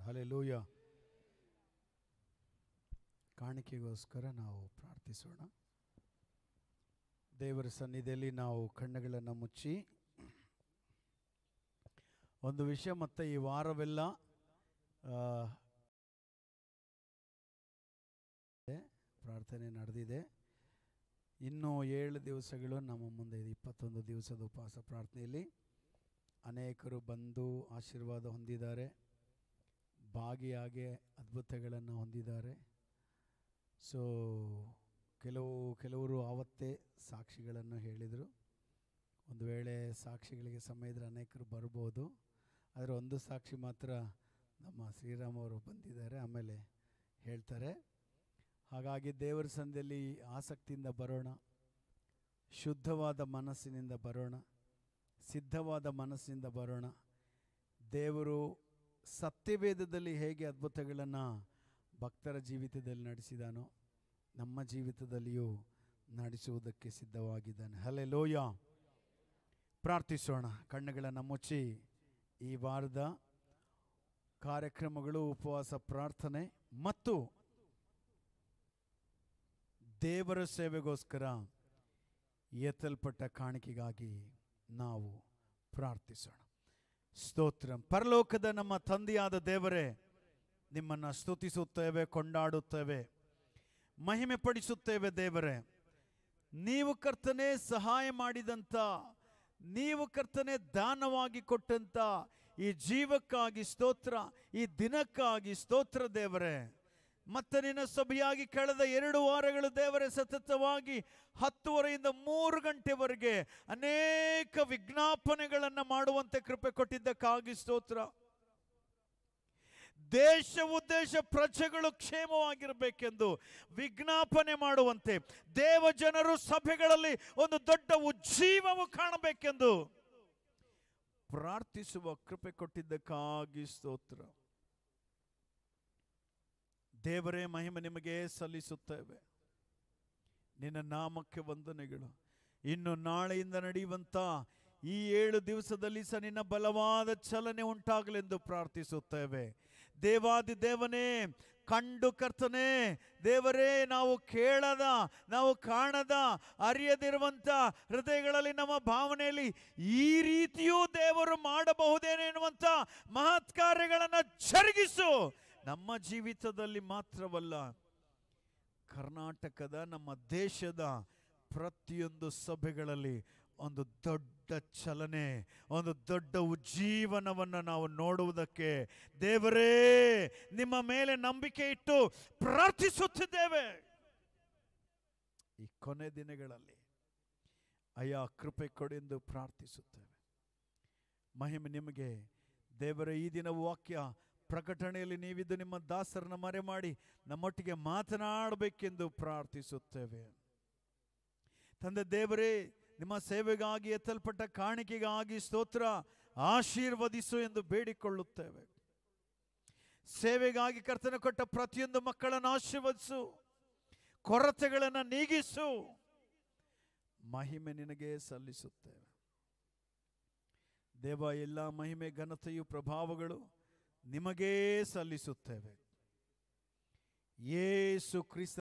ಹಲೆಲೂಯ ಕಾಣಿಕೆಗೋಸ್ಕರ ನಾವು ಪ್ರಾರ್ಥಿಸೋಣ ದೇವರ ಸನ್ನಿಧಿಯಲ್ಲಿ ನಾವು ಕಣ್ಣುಗಳನ್ನು ಮುಚ್ಚಿ ಒಂದು ವಿಷಯ ಮತ್ತೆ ಈ ವಾರವೆಲ್ಲ ಆ, ಪ್ರಾರ್ಥನೆ ನಡೆದಿದೆ ಇನ್ನು ಏಳು ದಿವಸಗಳು ನಮ್ಮ ಮುಂದೆ ಇದೆ ಇಪ್ಪತ್ತೊಂದು ದಿವಸದ ಉಪವಾಸ ಪ್ರಾರ್ಥನೆಯಲ್ಲಿ ಅನೇಕರು ಬಂದು ಆಶೀರ್ವಾದ ಹೊಂದಿದ್ದಾರೆ ಭಾಗಿಯಾಗಿ ಅದ್ಭುತಗಳನ್ನು ಹೊಂದಿದ್ದಾರೆ ಸೊ ಕೆಲವು ಕೆಲವರು ಆವತ್ತೇ ಸಾಕ್ಷಿಗಳನ್ನು ಹೇಳಿದರು ಒಂದು ವೇಳೆ ಸಾಕ್ಷಿಗಳಿಗೆ ಸಮಯ ಇದ್ದರೆ ಅನೇಕರು ಬರ್ಬೋದು ಆದರೆ ಒಂದು ಸಾಕ್ಷಿ ಮಾತ್ರ ನಮ್ಮ ಶ್ರೀರಾಮ್ ಅವರು ಬಂದಿದ್ದಾರೆ ಆಮೇಲೆ ಹೇಳ್ತಾರೆ ಹಾಗಾಗಿ ದೇವರ ಸಂಧಿಯಲ್ಲಿ ಆಸಕ್ತಿಯಿಂದ ಬರೋಣ ಶುದ್ಧವಾದ ಮನಸ್ಸಿನಿಂದ ಬರೋಣ ಸಿದ್ಧವಾದ ಮನಸ್ಸಿನಿಂದ ಬರೋಣ ದೇವರು ಸತ್ಯವೇದದಲ್ಲಿ ಹೇಗೆ ಅದ್ಭುತಗಳನ್ನು ಭಕ್ತರ ಜೀವಿತದಲ್ಲಿ ನಡೆಸಿದಾನೋ ನಮ್ಮ ಜೀವಿತದಲ್ಲಿಯೂ ನಡೆಸುವುದಕ್ಕೆ ಸಿದ್ಧವಾಗಿದ್ದಾನೆ ಹಲೆ ಲೋಯ ಪ್ರಾರ್ಥಿಸೋಣ ಕಣ್ಣುಗಳನ್ನು ಮುಚ್ಚಿ ಈ ವಾರದ ಕಾರ್ಯಕ್ರಮಗಳು ಉಪವಾಸ ಪ್ರಾರ್ಥನೆ ಮತ್ತು ದೇವರ ಸೇವೆಗೋಸ್ಕರ ಎತ್ತಲ್ಪಟ್ಟ ಕಾಣಿಕೆಗಾಗಿ ನಾವು ಪ್ರಾರ್ಥಿಸೋಣ ಸ್ತೋತ್ರ ಪರಲೋಕದ ನಮ್ಮ ತಂದೆಯಾದ ದೇವರೇ ನಿಮ್ಮನ್ನು ಸ್ತುತಿಸುತ್ತೇವೆ ಕೊಂಡಾಡುತ್ತೇವೆ ಮಹಿಮೆ ಪಡಿಸುತ್ತೇವೆ ದೇವರೇ ನೀವು ಕರ್ತನೆ ಸಹಾಯ ಮಾಡಿದಂಥ ನೀವು ಕರ್ತನೆ ದಾನವಾಗಿ ಕೊಟ್ಟಂತ ಈ ಜೀವಕ್ಕಾಗಿ ಸ್ತೋತ್ರ ಈ ದಿನಕ್ಕಾಗಿ ಸ್ತೋತ್ರ ದೇವರೇ ಮತ್ತೆ ನಿನ್ನ ಸಭೆಯಾಗಿ ಕಳೆದ ಎರಡು ವಾರಗಳು ದೇವರೇ ಸತತವಾಗಿ ಹತ್ತುವರೆಯಿಂದ ಮೂರು ಗಂಟೆವರೆಗೆ ಅನೇಕ ವಿಜ್ಞಾಪನೆಗಳನ್ನು ಮಾಡುವಂತೆ ಕೃಪೆ ಕೊಟ್ಟಿದ್ದಕ್ಕಾಗಿ ಸ್ತೋತ್ರ ದೇಶ ಉದ್ದೇಶ ಪ್ರಜೆಗಳು ಕ್ಷೇಮವಾಗಿರಬೇಕೆಂದು ವಿಜ್ಞಾಪನೆ ಮಾಡುವಂತೆ ದೇವ ಜನರು ಸಭೆಗಳಲ್ಲಿ ಒಂದು ದೊಡ್ಡ ಉಜ್ಜೀವವು ಕಾಣಬೇಕೆಂದು ಪ್ರಾರ್ಥಿಸುವ ಕೃಪೆ ಕೊಟ್ಟಿದ್ದಕ್ಕಾಗಿ ಸ್ತೋತ್ರ ದೇವರೇ ಮಹಿಮೆ ನಿಮಗೆ ಸಲ್ಲಿಸುತ್ತೇವೆ ನಿನ್ನ ನಾಮಕ್ಕೆ ವಂದನೆಗಳು ಇನ್ನು ನಾಳೆಯಿಂದ ನಡೆಯುವಂತ ಈ ಏಳು ದಿವಸದಲ್ಲಿ ಸಹ ನಿನ್ನ ಬಲವಾದ ಚಲನೆ ಉಂಟಾಗಲೆಂದು ಪ್ರಾರ್ಥಿಸುತ್ತೇವೆ ದೇವಾದಿ ದೇವನೇ ಕಂಡು ಕರ್ತನೆ ದೇವರೇ ನಾವು ಕೇಳದ ನಾವು ಕಾಣದ ಅರಿಯದಿರುವಂತ ಹೃದಯಗಳಲ್ಲಿ ನಮ್ಮ ಭಾವನೆಯಲ್ಲಿ ಈ ರೀತಿಯೂ ದೇವರು ಮಾಡಬಹುದೇನೆ ಎನ್ನುವಂತ ಮಹತ್ ಕಾರ್ಯಗಳನ್ನು ಜರುಗಿಸು ನಮ್ಮ ಜೀವಿತದಲ್ಲಿ ಮಾತ್ರವಲ್ಲ ಕರ್ನಾಟಕದ ನಮ್ಮ ದೇಶದ ಪ್ರತಿಯೊಂದು ಸಭೆಗಳಲ್ಲಿ ಒಂದು ದೊಡ್ಡ ಚಲನೆ ಒಂದು ದೊಡ್ಡ ಉಜ್ಜೀವನವನ್ನು ನಾವು ನೋಡುವುದಕ್ಕೆ ದೇವರೇ ನಿಮ್ಮ ಮೇಲೆ ನಂಬಿಕೆ ಇಟ್ಟು ಪ್ರಾರ್ಥಿಸುತ್ತಿದ್ದೇವೆ ಈ ಕೊನೆ ದಿನಗಳಲ್ಲಿ ಅಯ್ಯ ಕೃಪೆ ಕೊಡೆಂದು ಪ್ರಾರ್ಥಿಸುತ್ತೇವೆ ಮಹಿಮೆ ನಿಮಗೆ ದೇವರ ಈ ದಿನ ವಾಕ್ಯ ಪ್ರಕಟಣೆಯಲ್ಲಿ ನೀವಿದ್ದು ನಿಮ್ಮ ದಾಸರನ್ನ ಮರೆ ಮಾಡಿ ನಮ್ಮೊಟ್ಟಿಗೆ ಮಾತನಾಡಬೇಕೆಂದು ಪ್ರಾರ್ಥಿಸುತ್ತೇವೆ ತಂದೆ ದೇವರೇ ನಿಮ್ಮ ಸೇವೆಗಾಗಿ ಎತ್ತಲ್ಪಟ್ಟ ಕಾಣಿಕೆಗಾಗಿ ಸ್ತೋತ್ರ ಆಶೀರ್ವದಿಸು ಎಂದು ಬೇಡಿಕೊಳ್ಳುತ್ತೇವೆ ಸೇವೆಗಾಗಿ ಕರ್ತನ ಕೊಟ್ಟ ಪ್ರತಿಯೊಂದು ಮಕ್ಕಳನ್ನು ಆಶೀರ್ವದಿಸು ಕೊರತೆಗಳನ್ನು ನೀಗಿಸು ಮಹಿಮೆ ನಿನಗೆ ಸಲ್ಲಿಸುತ್ತೇವೆ ದೇವ ಎಲ್ಲ ಮಹಿಮೆ ಘನತೆಯು ಪ್ರಭಾವಗಳು ನಿಮಗೇ ಸಲ್ಲಿಸುತ್ತೇವೆ ಯೇಸು ಕ್ರಿಸ್ತ